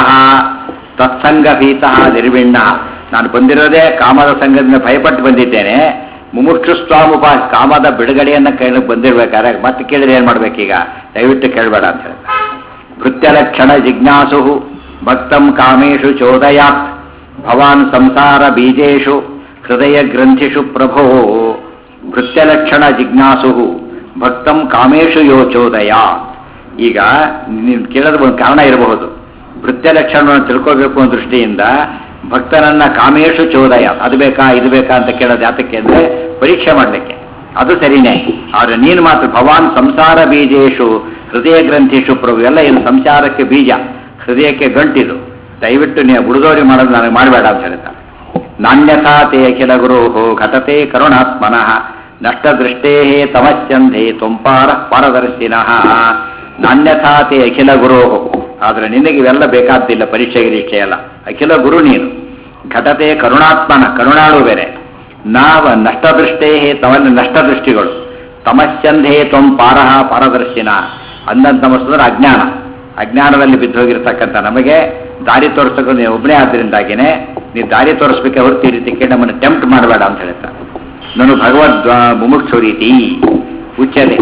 ತತ್ಸಂಗ ಭೀತ ನಿರ್ವಿಣ್ಣ ನಾನು ಬಂದಿರೋದೇ ಕಾಮದ ಸಂಘದಿಂದ ಭಯಪಟ್ಟು ಬಂದಿದ್ದೇನೆ ಮುಮುಕ್ಷು ಸ್ವಾಮುಪ ಕಾಮದ ಬಿಡುಗಡೆಯನ್ನ ಕೇಳಕ್ಕೆ ಬಂದಿರ್ಬೇಕಾದ್ರೆ ಮತ್ತೆ ಕೇಳಿದ್ರೆ ಏನ್ ಮಾಡ್ಬೇಕೀಗ ದಯವಿಟ್ಟು ಕೇಳಬೇಡ ಅಂತ ಹೇಳ್ತಾರೆ ಭೃತ್ಯಲಕ್ಷಣ ಜಿಜ್ಞಾಸು ಭಕ್ತಂ ಕಾಮೇಶು ಚೋದಯಾತ್ ಭವಾನ್ ಸಂಸಾರ ಬೀಜೇಶು ಹೃದಯ ಗ್ರಂಥಿಷು ಪ್ರಭೋ ಭೃತ್ಯಲಕ್ಷಣ ಜಿಜ್ಞಾಸು ಭಕ್ತಂ ಕಾಮೇಶು ಯೋಚೋದಯ ಈಗ ನೀವು ಕೇಳೋದು ಒಂದು ಕಾರಣ ಇರಬಹುದು ಭೃತ್ಯ ಲಕ್ಷಣವನ್ನು ತಿಳ್ಕೋಬೇಕು ಅನ್ನೋ ದೃಷ್ಟಿಯಿಂದ ಭಕ್ತನನ್ನ ಕಾಮೇಶು ಚೋದಯ ಅದು ಬೇಕಾ ಇದು ಬೇಕಾ ಅಂತ ಕೇಳೋದು ಯಾತಕ್ಕೆ ಅಂದ್ರೆ ಪರೀಕ್ಷೆ ಮಾಡಲಿಕ್ಕೆ ಅದು ಸರಿನೇ ಆದ್ರೆ ನೀನು ಮಾತ್ರ ಭವಾನ್ ಸಂಸಾರ ಬೀಜೇಶು ಹೃದಯ ಗ್ರಂಥಿಷು ಪ್ರಭು ಎಲ್ಲ ಇದು ಸಂಸಾರಕ್ಕೆ ಬೀಜ ಹೃದಯಕ್ಕೆ ಗಂಟಿದು ದಯವಿಟ್ಟು ನೀವು ಬುಡದೋರಿ ಮಾಡೋದು ನನಗೆ ಮಾಡಬೇಡ ಅಂತ ಹೇಳ್ತಾರೆ ನಾಣ್ಯಥಾ ತೇ ಅಖಿಲ ಗುರು ಘಟತೆ ಕರುಣಾತ್ಮನಃ ನಷ್ಟದೃಷ್ಟೇ ತಮಶ್ಚಂಧೆ ತ್ವಂಪಾರ ಪಾರದರ್ಶಿನಃ ನಾಣ್ಯಥಾ ತೇ ಅಖಿಲ ಗುರು ಆದ್ರೆ ನಿನಗೆ ಇವೆಲ್ಲ ಬೇಕಾದ್ದಿಲ್ಲ ಪರೀಕ್ಷೆ ಗಿರೀಕ್ಷೆ ಎಲ್ಲ ಅಖಿಲ ಗುರು ನೀನು ಘಟತೆ ಕರುಣಾತ್ಮನ ಕರುಣಾಳು ಬೇರೆ ನಾವ ನಷ್ಟದೃಷ್ಟೇ ತವನ್ನ ನಷ್ಟದೃಷ್ಟಿಗಳು ತಮಶ್ಚಂಧೆ ತ್ವಂ ಪಾರಹ ಪಾರದರ್ಶಿನ ಅಂದಂತ ತಮಸ್ಸಂದ್ರೆ ಅಜ್ಞಾನ ಅಜ್ಞಾನದಲ್ಲಿ ಬಿದ್ದು ಹೋಗಿರ್ತಕ್ಕಂಥ ನಮಗೆ ದಾರಿ ತೋರಿಸೋಕೆ ನೀವು ಒಬ್ಬನೇ ಆದ್ದರಿಂದಾಗಿನೇ ನೀವು ದಾರಿ ತೋರಿಸ್ಬೇಕೆ ಹೊರತು ಈ ರೀತಿ ನಮ್ಮನ್ನು ಟೆಂಪ್ಟ್ ಮಾಡಬೇಡ ಅಂತ ಹೇಳ್ತಾರೆ ನಾನು ಭಗವದ್ ಮುಮುಕ್ಷು ರೀತಿ ಉಚ್ಚತೆ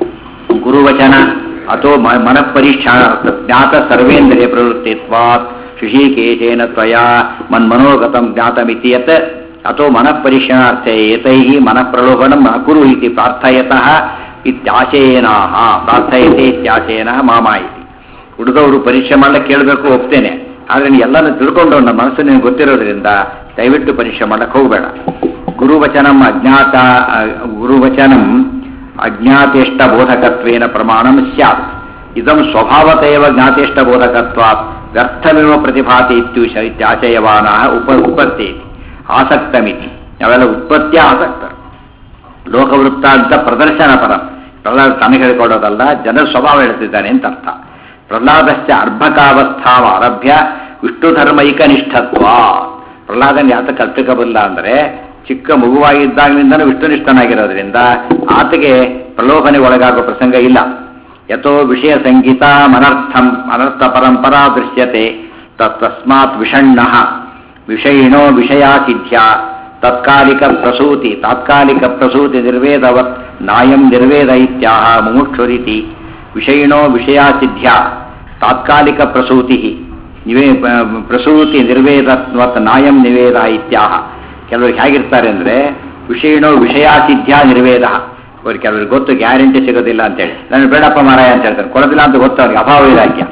ಗುರುವಚನ ಅಥೋ ಮ- ಮನಃಪರೀಕ್ಷಾ ಜ್ಞಾತ ಸರ್ವೇಂದ್ರಿಯ ಪ್ರವೃತ್ತಿತ್ವಾತ್ ಶುಷಿಕೇಶೇನ ತ್ವಯಾ ಮನ್ಮನೋಗತಂ ಜ್ಞಾತಮಿತಿ ಯತ್ ಅಥೋ ಮನಃಪರೀಕ್ಷಣಾರ್ಥೆ ಏತೈಃ ಮನಃಪ್ರಲೋಭನಂ ನ ಕುರು ಇತಿ ಪ್ರಾರ್ಥಯತಃ ಇತ್ಯಾಶಯೇನಾಹ ಪ್ರಾರ್ಥಯತೆ ಇತ್ಯಾಶಯನಃ ಮಾಮ ಇತಿ ಹುಡುಗವರು ಪರೀಕ್ಷೆ ಮಾಡ್ಲಿಕ್ಕೆ ಕೇಳಬೇಕು ಒಪ್ತೇನೆ ಆದ್ರೆ ನೀ ಎಲ್ಲನೂ ತಿಳ್ಕೊಂಡು ನನ್ನ ಮನಸ್ಸು ನಿನಗೆ ಗೊತ್ತಿರೋದ್ರಿಂದ ದಯವಿಟ್ಟು ಪರೀಕ್ಷೆ ಮಾಡಕ್ಕೆ ಹೋಗಬೇಡ ಗುರುವಚನಂ ಅಜ್ಞಾತ ಅ, ಗುರುವಚನಂ ಅಜ್ಞಾತೇಷ್ಟ ಬೋಧಕತ್ವೇನ ಪ್ರಮಾಣಂ ಸ್ಯಾತ್ ಇದಂ ಸ್ವಭಾವತೇವ ಜ್ಞಾತೇಷ್ಟ ಬೋಧಕತ್ವಾತ್ ವ್ಯರ್ಥಮಿವ ಪ್ರತಿಭಾತಿ ಇತ್ಯುಷ ಇತ್ಯಾಶಯವಾನ ಉಪ ಉತ್ಪತ್ತಿ ಆಸಕ್ತಮಿತಿ ನಾವೆಲ್ಲ ಉತ್ಪತ್ತಿಯ ಆಸಕ್ತರು ಲೋಕವೃತ್ತ ಅಂತ ಪ್ರದರ್ಶನ ಪರ ಪ್ರಹ್ಲಾದ ತನಗೆ ಹೇಳಿಕೊಡೋದಲ್ಲ ಜನರ ಸ್ವಭಾವ ಹೇಳ್ತಿದ್ದಾನೆ ಅಂತ ಅರ್ಥ ಪ್ರಹ್ಲಾದಶ್ಚ ಅರ್ಭಕಾವಸ್ಥಾವ ಆರಭ್ಯ ವಿಷ್ಣು ಧರ್ಮೈಕ ನಿಷ್ಠತ್ವ ಪ್ರಹ್ಲಾದನ್ ಯಾತ ಕಲ್ಪಿಕಬಲ್ಲ ಅಂದ್ರೆ ಚಿಕ್ಕ ಮಗುವಾಗಿದ್ದಾಗಲಿಂದನೂ ವಿಷ್ಣುನಿಷ್ಠನಾಗಿರೋದ್ರಿಂದ ಆತಗೆ ಪ್ರಲೋಭನೆ ಒಳಗಾಗುವ ಪ್ರಸಂಗ ಇಲ್ಲ ಯಥೋ ವಿಷಯ ಸಂಗೀತ ಅನರ್ಥಂ ಅನರ್ಥ ಪರಂಪರಾ ದೃಶ್ಯತೆ ತಸ್ಮಾತ್ ವಿಷಣ್ಣ ವಿಷಯಿಣೋ ವಿಷಯಾಸಿಧ್ಯ ತತ್ಕಾಲಿಕ ಪ್ರಸೂತಿ ತಾತ್ಕಾಲಿಕ ಪ್ರಸೂತಿ ನಿರ್ವೇದವತ್ ನಾಯಂ ನಿರ್ವೇದ ಇತ್ಯಾಹ ಮುಮುಕ್ಷುರಿತಿ ವಿಷಯಿಣೋ ವಿಷಯಾಸಿಧ್ಯ ತಾತ್ಕಾಲಿಕ ಪ್ರಸೂತಿ ನಿವೇ ಪ್ರಸೂತಿ ನಿರ್ವೇದವತ್ ನಾಯಂ ನಿವೇದ ಇತ್ಯಾಹ ಕೆಲವರು ಹೇಗಿರ್ತಾರೆ ಅಂದ್ರೆ ವಿಷಯಿಣೋ ವಿಷಯಾಸಿಧ್ಯ ನಿರ್ವೇದ ಅವ್ರಿಗೆ ಕೆಲವ್ರಿಗೆ ಗೊತ್ತು ಗ್ಯಾರಂಟಿ ಸಿಗೋದಿಲ್ಲ ಅಂತೇಳಿ ನಾನು ಬೇಡಪ್ಪ ಮಾರಾಯ ಅಂತ ಹೇಳ್ತಾರೆ ಕೊಡೋದಿಲ್ಲ ಅಂತ ಗೊತ್ತು ಅವ್ರಿಗೆ ಅಭಾವ ಇಲಾಖ್ಯ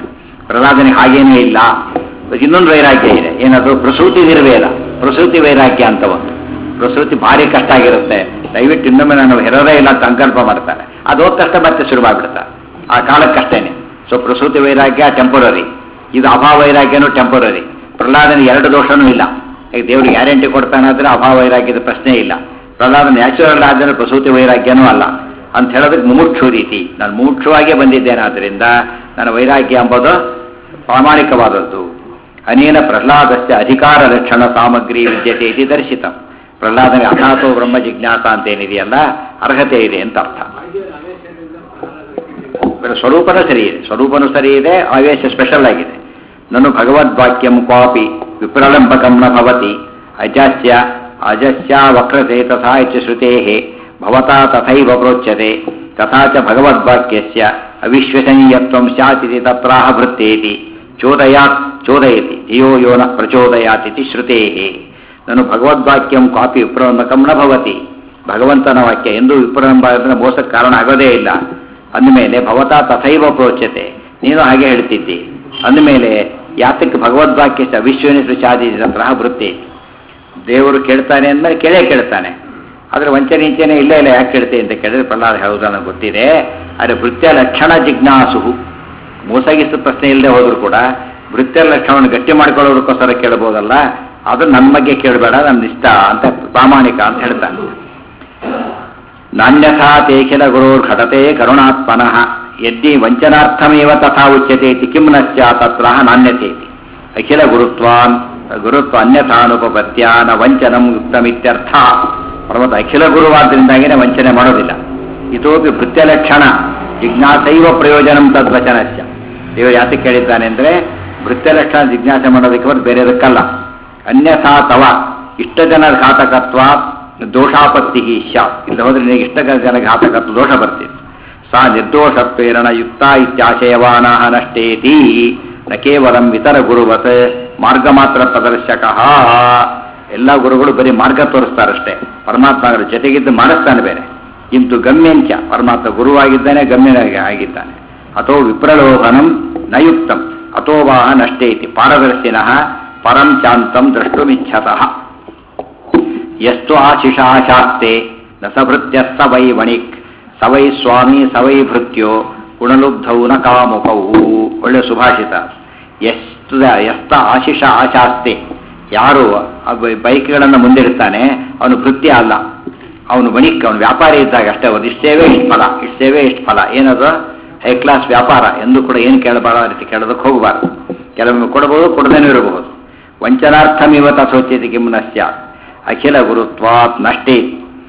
ಪ್ರಹ್ಲಾದನಿಗೆ ಹಾಗೇನೂ ಇಲ್ಲ ಇನ್ನೊಂದು ವೈರಾಗ್ಯ ಇದೆ ಏನದು ಪ್ರಸೂತಿ ನಿರ್ವೇದ ಪ್ರಸೂತಿ ವೈರಾಗ್ಯ ಅಂತ ಒಂದು ಪ್ರಸೂತಿ ಭಾರಿ ಕಷ್ಟ ಆಗಿರುತ್ತೆ ದಯವಿಟ್ಟು ಇನ್ನೊಮ್ಮೆ ನಾನು ಹೆರೋರೇ ಇಲ್ಲ ಅಂತ ಸಂಕಲ್ಪ ಮಾಡ್ತಾರೆ ಅದು ಹೋದ ತಕ್ಷಣ ಮತ್ತೆ ಶುರು ಮಾಡಿಬಿಡ್ತಾರೆ ಆ ಕಾಲಕ್ಕಷ್ಟೇನೆ ಸೊ ಪ್ರಸೂತಿ ವೈರಾಗ್ಯ ಟೆಂಪರರಿ ಇದು ಅಭಾವ ವೈರಾಗ್ಯನೂ ಟೆಂಪರರಿ ಪ್ರಹ್ಲಾದನಿಗೆ ಎರಡು ದೋಷನೂ ಇಲ್ಲ ಈಗ ದೇವ್ರಿಗೆ ಗ್ಯಾರಂಟಿ ಕೊಡ್ತಾನಾದ್ರೆ ಅಭಾವ ವೈರಾಗ್ಯದ ಪ್ರಶ್ನೆ ಇಲ್ಲ ಪ್ರಹ್ಲಾದ ನ್ಯಾಚುರಲ್ ಆದ್ರೆ ಪ್ರಸೂತಿ ವೈರಾಗ್ಯನೂ ಅಲ್ಲ ಅಂತ ಹೇಳೋದಕ್ಕೆ ಮುಮುಕ್ಷು ರೀತಿ ನಾನು ಮುಮುಕ್ಷುವಾಗೇ ಬಂದಿದ್ದೇನೆ ಆದ್ದರಿಂದ ನನ್ನ ವೈರಾಗ್ಯ ಎಂಬುದು ಪ್ರಾಮಾಣಿಕವಾದದ್ದು ಅನೇನ ಪ್ರಹ್ಲಾದಸ್ಯ ಅಧಿಕಾರ ಲಕ್ಷಣ ಸಾಮಗ್ರಿ ವಿದ್ಯತೆ ಇದು ದರ್ಶಿತ ಪ್ರಹ್ಲಾದನಿಗೆ ಅನಾಥೋ ಬ್ರಹ್ಮ ಜಿಜ್ಞಾಸ ಅಂತ ಏನಿದೆಯಲ್ಲ ಅರ್ಹತೆ ಇದೆ ಅಂತ ಅರ್ಥ ಇವರ ಸ್ವರೂಪನೂ ಸರಿ ಇದೆ ಸ್ವರೂಪನೂ ಸರಿ ಇದೆ ಆವೇಶ ಸ್ಪೆಷಲ್ ಆಗಿದೆ ನಾನು ಭಗವದ್ವಾಕ್ಯಂ ಕ್ವಾಪಿ ವಿಪ್ರಲಂಬಕಂ ನ ಭವತಿ ಅಜಸ್ಯ ಅಜಸ್ಯ ವಕ್ರತೆ ತಥಾ ಚ ಶ್ರುತೆ ಭವತಾ ತಥೈವ ಪ್ರೋಚ್ಯತೆ ತಥಾ ಚ ಭಗವದ್ವಾಕ್ಯಸ್ಯ ಅವಿಶ್ವಸನೀಯತ್ವಂ ಸ್ಯಾತಿತಿ ತತ್ರಾಹ ಭೃತ್ತೇತಿ ಚೋದಯಾತ್ ಚೋದಯತಿ ಧಿಯೋ ಯೋ ನ ಪ್ರಚೋದಯಾತಿತಿ ಶ್ರುತೆ ನಾನು ಭಗವದ್ವಾಕ್ಯಂ ಕಾಪಿ ವಿಪ್ರಲಂಬಕಂ ನ ಭವತಿ ಭಗವಂತನ ವಾಕ್ಯ ಎಂದು ವಿಪ್ರಲಂಬ ಅಂದ್ರೆ ಮೋಸಕ್ಕೆ ಕಾರಣ ಆಗೋದೇ ಇಲ್ಲ ಅಂದಮೇಲೆ ಭವತಾ ತಥೈವ ಪ್ರೋಚ್ಯತೆ ನೀನು ಹಾಗೆ ಹೇಳ್ತಿದ್ದಿ ಅಂದಮೇಲೆ ಯಾತಕ್ಕೆ ಭಗವದ್ವಾಕ್ಯ ವಿಶ್ವನಿಸು ಚಾದಿ ತತ್ರಹ ವೃತ್ತಿ ದೇವರು ಕೇಳ್ತಾನೆ ಅಂದಮೇಲೆ ಕೇಳೇ ಕೇಳ್ತಾನೆ ಆದರೆ ವಂಚನೆ ಇಂಚನೆ ಇಲ್ಲ ಇಲ್ಲ ಯಾಕೆ ಕೇಳ್ತೆ ಅಂತ ಕೇಳಿದ್ರೆ ಪ್ರಹ್ಲಾದ ಹೌದು ನನಗೆ ಗೊತ್ತಿದೆ ಆದರೆ ವೃತ್ಯ ಲಕ್ಷಣ ಜಿಜ್ಞಾಸು ಮೋಸಗಿಸ ಪ್ರಶ್ನೆ ಇಲ್ಲದೆ ಹೋದ್ರು ಕೂಡ ವೃತ್ಯ ಲಕ್ಷಣವನ್ನು ಗಟ್ಟಿ ಮಾಡ್ಕೊಳ್ಳೋದಕ್ಕೋಸ್ಕರ ಕೇಳ್ಬೋದಲ್ಲ ಅದು ನನ್ನ ಬಗ್ಗೆ ಕೇಳಬೇಡ ನನ್ನ ಇಷ್ಟ ಅಂತ ಪ್ರಾಮಾಣಿಕ ಅಂತ ಹೇಳ್ತಾನೆ ನಾಣ್ಯಥಾ ತೇಖಿಲ ಗುರುರ್ ಘಟತೆ ಕರುಣಾತ್ಮನಃ ಯದ್ದಿ ವಂಚನಾರ್ಥಮೇವ ತಥಾ ಉಚ್ಯತೆ ಇತಿ ಕಿಂ ನ ಸ್ಯಾತ್ ತತ್ರ ನಾಣ್ಯತೆ ಇತಿ ಅಖಿಲ ಗುರುತ್ವಾನ್ ಗುರುತ್ವ ಅನ್ಯಥಾನುಪಪತ್ಯ ನ ವಂಚನಂ ಯುಕ್ತಮಿತ್ಯರ್ಥ ಪರಮತ ಅಖಿಲ ಗುರುವಾದ್ದರಿಂದಾಗಿನೇ ವಂಚನೆ ಮಾಡೋದಿಲ್ಲ ಇತೋಪಿ ಭೃತ್ಯಲಕ್ಷಣ ಜಿಜ್ಞಾಸೈವ ಪ್ರಯೋಜನಂ ತದ್ವಚನಸ್ಯ ದೇವರು ಯಾತಕ್ಕೆ ಕೇಳಿದ್ದಾನೆ ಅಂದರೆ ಭೃತ್ಯಲಕ್ಷಣ ಜಿಜ್ಞಾಸೆ ಮಾಡೋದಕ್ಕೆ ಹೊರತು ಬೇರೆದಕ್ಕಲ್ಲ ಅನ್ಯಥಾ ತವ ಇಷ್ಟ ಜನ ಘಾತಕತ್ವ ದೋಷಾಪತ್ತಿ ಸ್ಯಾತ್ ಇಲ್ಲಿ ಹೋದ್ರೆ ನಿನಗೆ ಇಷ್ಟ ಜನ ಘಾತಕತ್ವ ದೋಷ ಬರ್ತಿತ್ತು ಸಾ ನಿರ್ದೋಷತ್ವೇರಣ ಯುಕ್ತ ಇತ್ಯಾಶಯವಾನ ನಷ್ಟೇತಿ ನ ಕೇವಲಂ ಇತರ ಗುರುವತ್ ಮಾರ್ಗ ಮಾತ್ರ ಪ್ರದರ್ಶಕ ಎಲ್ಲ ಗುರುಗಳು ಬರೀ ಮಾರ್ಗ ತೋರಿಸ್ತಾರಷ್ಟೇ ಪರಮಾತ್ಮಗಳ ಜೊತೆಗಿದ್ದು ಮಾಡಿಸ್ತಾನೆ ಬೇರೆ ಇಂತು ಗಮ್ಯಂಚ ಪರಮಾತ್ಮ ಗುರುವಾಗಿದ್ದಾನೆ ಗಮ್ಯನಾಗಿ ಆಗಿದ್ದಾನೆ ಅಥೋ ವಿಪ್ರಲೋಭನಂ ನಯುಕ್ತಂ ಅಥೋವಾಹ ನಷ್ಟೇತಿ ಪಾರದರ್ಶಿನಃ ಪರಂ ಚಾಂತಂ ದ್ರಷ್ಟುಮಿಚ್ಛತಃ ಎಷ್ಟು ಆಶಿಷಾ ಶಾಸ್ತೆ ನ ಸಭೃತ್ಯ ಸ ವೈ ವಣಿಕ್ ಸ ವೈ ಸ್ವಾಮಿ ಸ ವೈ ಭೃತ್ಯೋ ಗುಣಲುಬ್ಧೌ ನ ಕಾಮುಕೌ ಒಳ್ಳೆ ಸುಭಾಷಿತ ಎಷ್ಟು ಎಷ್ಟ ಆಶಿಷ ಆಶಾಸ್ತೆ ಯಾರು ಬೈಕ್ಗಳನ್ನು ಮುಂದಿಡ್ತಾನೆ ಅವನು ಭೃತ್ಯ ಅಲ್ಲ ಅವನು ವಣಿಕ್ ಅವನು ವ್ಯಾಪಾರಿ ಇದ್ದಾಗ ಅಷ್ಟೇ ಒಂದು ಇಷ್ಟೇವೇ ಇಷ್ಟು ಫಲ ಇಷ್ಟೇವೇ ಇಷ್ಟು ಫಲ ಏನದು ಹೈ ಕ್ಲಾಸ್ ವ್ಯಾಪಾರ ಎಂದು ಕೂಡ ಏನು ಕೇಳಬಾರ ಆ ರೀತಿ ಕೇಳೋದಕ್ಕೆ ಹೋಗಬಾರ್ದು ಕೆಲವೊಮ್ಮೆ ಕೊಡಬಹುದು ಕೊಡದೇನೂ ಇರಬಹುದು ವಂಚನಾರ್ಥಮಿವ ತಥೋಚ್ಯತೆ ಕಿಂ ಸ್ಯಾತ್ ಅಖಿಲ ಗುರುತ್ವಾತ್ ನಷ್ಟೇ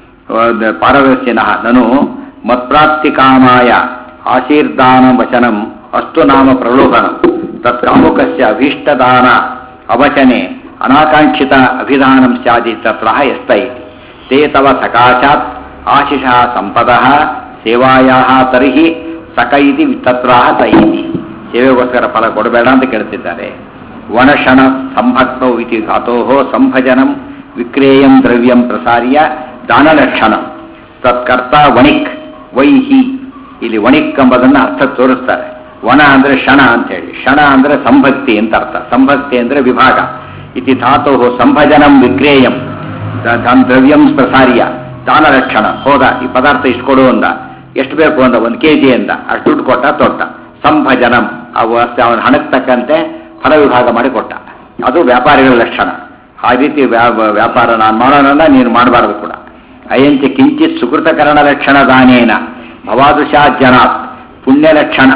ಪಾರದರ್ಶಿನಃ ನನು ಮತ್ಪ್ರಾಪ್ತಿಕಾಮಾಯ ಆಶೀರ್ದಾನ ವಚನಂ ಅಸ್ತು ನಾಮ ಪ್ರಲೋಭನಂ ತತ್ಕಾಮುಕಸ್ಯ ಅಭೀಷ್ಟದಾನ ಅವಚನೆ ಅನಾಕಾಂಕ್ಷಿತ ಅಭಿಧಾನಂ ಸ್ಯಾದಿ ತತ್ರ ಎಸ್ತೈ ತೇ ತವ ಸಕಾಶಾತ್ ಆಶಿಷ ಸಂಪದ ಸೇವಾಯಾ ತರ್ಹಿ ಸಕ ಇತಿ ತತ್ರ ತೈತಿ ಸೇವೆಗೋಸ್ಕರ ಫಲ ಕೊಡಬೇಡ ಅಂತ ಕೇಳ್ತಿದ್ದಾರೆ ವನಶಣ ಸಂಭಕ್ತೌ ಇತಿ ಧಾತೋ ಸಂಭಜನಂ ವಿಕ್ರೇಯಂ ದ್ರವ್ಯಂ ಪ್ರಸಾರ್ಯ ದಾನಲಕ್ಷಣ ತತ್ಕರ್ತ ವಣಿಕ್ ವೈಹಿ ಇಲ್ಲಿ ವಣಿಕ್ ಎಂಬುದನ್ನು ಅರ್ಥ ತೋರಿಸ್ತಾರೆ ವನ ಅಂದ್ರೆ ಕ್ಷಣ ಅಂತ ಹೇಳಿ ಕ್ಷಣ ಅಂದ್ರೆ ಸಂಭಕ್ತಿ ಅಂತ ಅರ್ಥ ಸಂಭಕ್ತಿ ಅಂದ್ರೆ ವಿಭಾಗ ಇತಿ ಧಾತು ಸಂಭಜನಂ ವಿಕ್ರೇಯಂ ದ- ದಾನ್ ದ್ರವ್ಯಂ ಪ್ರಸಾರ್ಯ ದಾನಲಕ್ಷಣ ಹೋದ ಈ ಪದಾರ್ಥ ಇಷ್ಟು ಕೊಡು ಅಂದ ಎಷ್ಟು ಬೇಕು ಅಂದ ಒಂದು ಕೆ ಜಿ ಅಂದ ಅಷ್ಟು ದುಡ್ಡು ಕೊಟ್ಟ ತೊಟ್ಟ ಸಂಭಜನಂ ಆ ವಸ್ತು ಅವನ ಹಣಕ್ಕೆ ತಕ್ಕಂತೆ ಫಲ ವಿಭಾಗ ಮಾಡಿ ಕೊಟ್ಟ ಅದು ವ್ಯಾಪಾರಿಗಳ ಲಕ್ಷಣ ಆ ರೀತಿ ವ್ಯಾ- ವ್ಯಾಪಾರ ನಾನು ಮಾಡೋನಲ್ಲ ನೀನು ಮಾಡಬಾರದು ಕೂಡ ಅಯಂಚ ಕಿಂಚಿತ್ ಸುಕೃತಕರಣ ಲಕ್ಷಣ ದಾನೇನ ಭವಾದುಷಾ ಜನಾತ್ ಪುಣ್ಯಲಕ್ಷಣ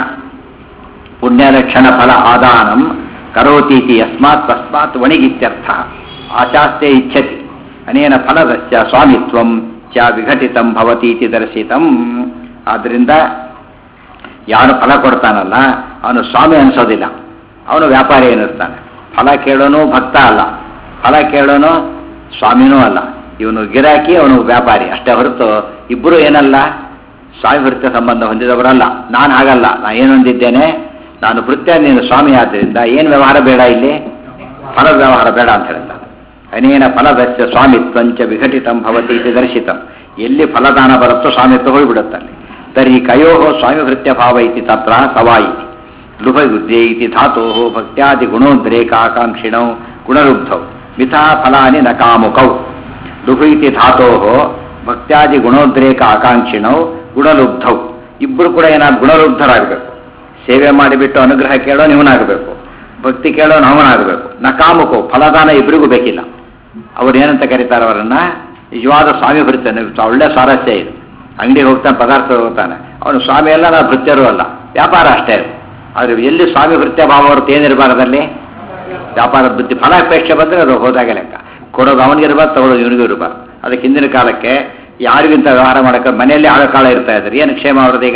ಪುಣ್ಯಲಕ್ಷಣ ಫಲ ಆದಾನಂ ಕರೋತೀತಿ ಯಸ್ಮಾತ್ ತಸ್ಮಾತ್ ವಣಿಗಿತ್ಯರ್ಥ ಆಚಾಸ್ತೆ ಇಚ್ಛತಿ ಅನೇನ ಫಲದಸ್ಯ ಸ್ವಾಮಿತ್ವಂ ಚ ವಿಘಟಿತಂ ಭವತೀತಿ ದರ್ಶಿತಂ ಆದ್ದರಿಂದ ಯಾರು ಫಲ ಕೊಡ್ತಾನಲ್ಲ ಅವನು ಸ್ವಾಮಿ ಅನಿಸೋದಿಲ್ಲ ಅವನು ವ್ಯಾಪಾರಿ ಅನ್ನಿಸ್ತಾನೆ ಫಲ ಕೇಳೋನು ಭಕ್ತ ಅಲ್ಲ ಫಲ ಕೇಳೋನು ಸ್ವಾಮಿನೂ ಅಲ್ಲ ಇವನು ಗಿರಾಕಿ ಅವನು ವ್ಯಾಪಾರಿ ಅಷ್ಟೇ ಹೊರತು ಇಬ್ಬರು ಏನಲ್ಲ ಸ್ವಾಮಿ ಭೃತ್ಯ ಸಂಬಂಧ ಹೊಂದಿದವರಲ್ಲ ನಾನು ಹಾಗಲ್ಲ ನಾನು ಏನು ಹೊಂದಿದ್ದೇನೆ ನಾನು ಭೃತ್ಯ ನೀನು ಸ್ವಾಮಿ ಆದ್ದರಿಂದ ಏನು ವ್ಯವಹಾರ ಬೇಡ ಇಲ್ಲಿ ಫಲದ ವ್ಯವಹಾರ ಬೇಡ ಅಂತ ಹೇಳಿದ ಅನೇನ ಫಲದಸ್ಯ ಸ್ವಾಮಿತ್ವಂಚ ವಿಘಟಿತಂ ಭವತಿ ಇದು ದರ್ಶಿತಂ ಎಲ್ಲಿ ಫಲದಾನ ಬರುತ್ತೋ ಸ್ವಾಮಿತ್ವ ಹೋಗಿಬಿಡುತ್ತೆ ಅಲ್ಲಿ ತರ್ಹಿ ಕಯೋ ಸ್ವಾಮಿ ಭೃತ್ಯ ಭಾವ ಇತಿ ತತ್ರ ಸವಾ ಇತಿ ಲುಭ ಯುದ್ಧೆ ಇತಿ ಧಾತೋ ಭಕ್ತ್ಯಾದಿ ಗುಣೋದ್ರೇಕಾಕಾಂಕ್ಷಿಣೌ ಗುಣಲುಬ್ಧೌ ಮಿಥಾ ಫಲಾನಿ ನ ಕಾಮುಕೌ ಲುಭು ಇತಿ ಧಾತೋ ಭಕ್ತ್ಯಾದಿ ಗುಣೋದ್ರೇಕ ಆಕಾಂಕ್ಷಿಣೌ ಗುಣಲುಬ್ಧೌ ಇಬ್ಬರು ಕೂಡ ಏನಾದ್ರು ಗುಣಲುಬ್ಧರಾಗಬೇಕು ಸೇವೆ ಮಾಡಿಬಿಟ್ಟು ಅನುಗ್ರಹ ಕೇಳೋ ನೀವನಾಗಬೇಕು ಭಕ್ತಿ ಕೇಳೋ ನಾವನಾಗಬೇಕು ನ ಕಾಮುಕೋ ಫಲದಾನ ಇಬ್ಬರಿಗೂ ಬೇಕಿಲ್ಲ ಅವ್ರು ಏನಂತ ಕರೀತಾರೆ ಅವರನ್ನ ನಿಜವಾದ ಸ್ವಾಮಿ ಭೃತ್ಯನೆ ಒಳ್ಳೆ ಸ್ವಾರಸ್ಯ ಇದು ಅಂಗಡಿಗೆ ಹೋಗ್ತಾನೆ ಪದಾರ್ಥ ಹೋಗ್ತಾನೆ ಅವನು ಸ್ವಾಮಿ ಅಲ್ಲ ನಾ ಭೃತ್ಯರು ಅಲ್ಲ ವ್ಯಾಪಾರ ಅಷ್ಟೇ ಅದು ಆದ್ರೆ ಎಲ್ಲಿ ಸ್ವಾಮಿ ಭೃತ್ಯ ಭಾವ ಹೊರತು ಏನಿರಬಾರದಲ್ಲಿ ವ್ಯಾಪಾರ ಬುದ್ಧಿ ಫಲಾಪೇಕ್ಷೆ ಬಂದರೆ ಅದು ಹೋದಾಗ ಲೆಕ್ಕ ಕೊಡೋದು ಅವನಿಗೆ ಇರಬಾರ್ದು ತಗೊಳ್ಳೋದು ಇವನಿಗೂ ಇರಬಾರ್ದು ಅದಕ್ಕೆ ಹಿಂದಿನ ಕಾಲಕ್ಕೆ ಯಾರಿಗಿಂತ ವ್ಯವಹಾರ ಮಾಡೋಕೆ ಮನೆಯಲ್ಲಿ ಆಳ ಕಾಲ ಇರ್ತಾ ಇದ್ದಾರೆ ಏನು ಕ್ಷೇಮ ಅವ್ರದ್ದೀಗ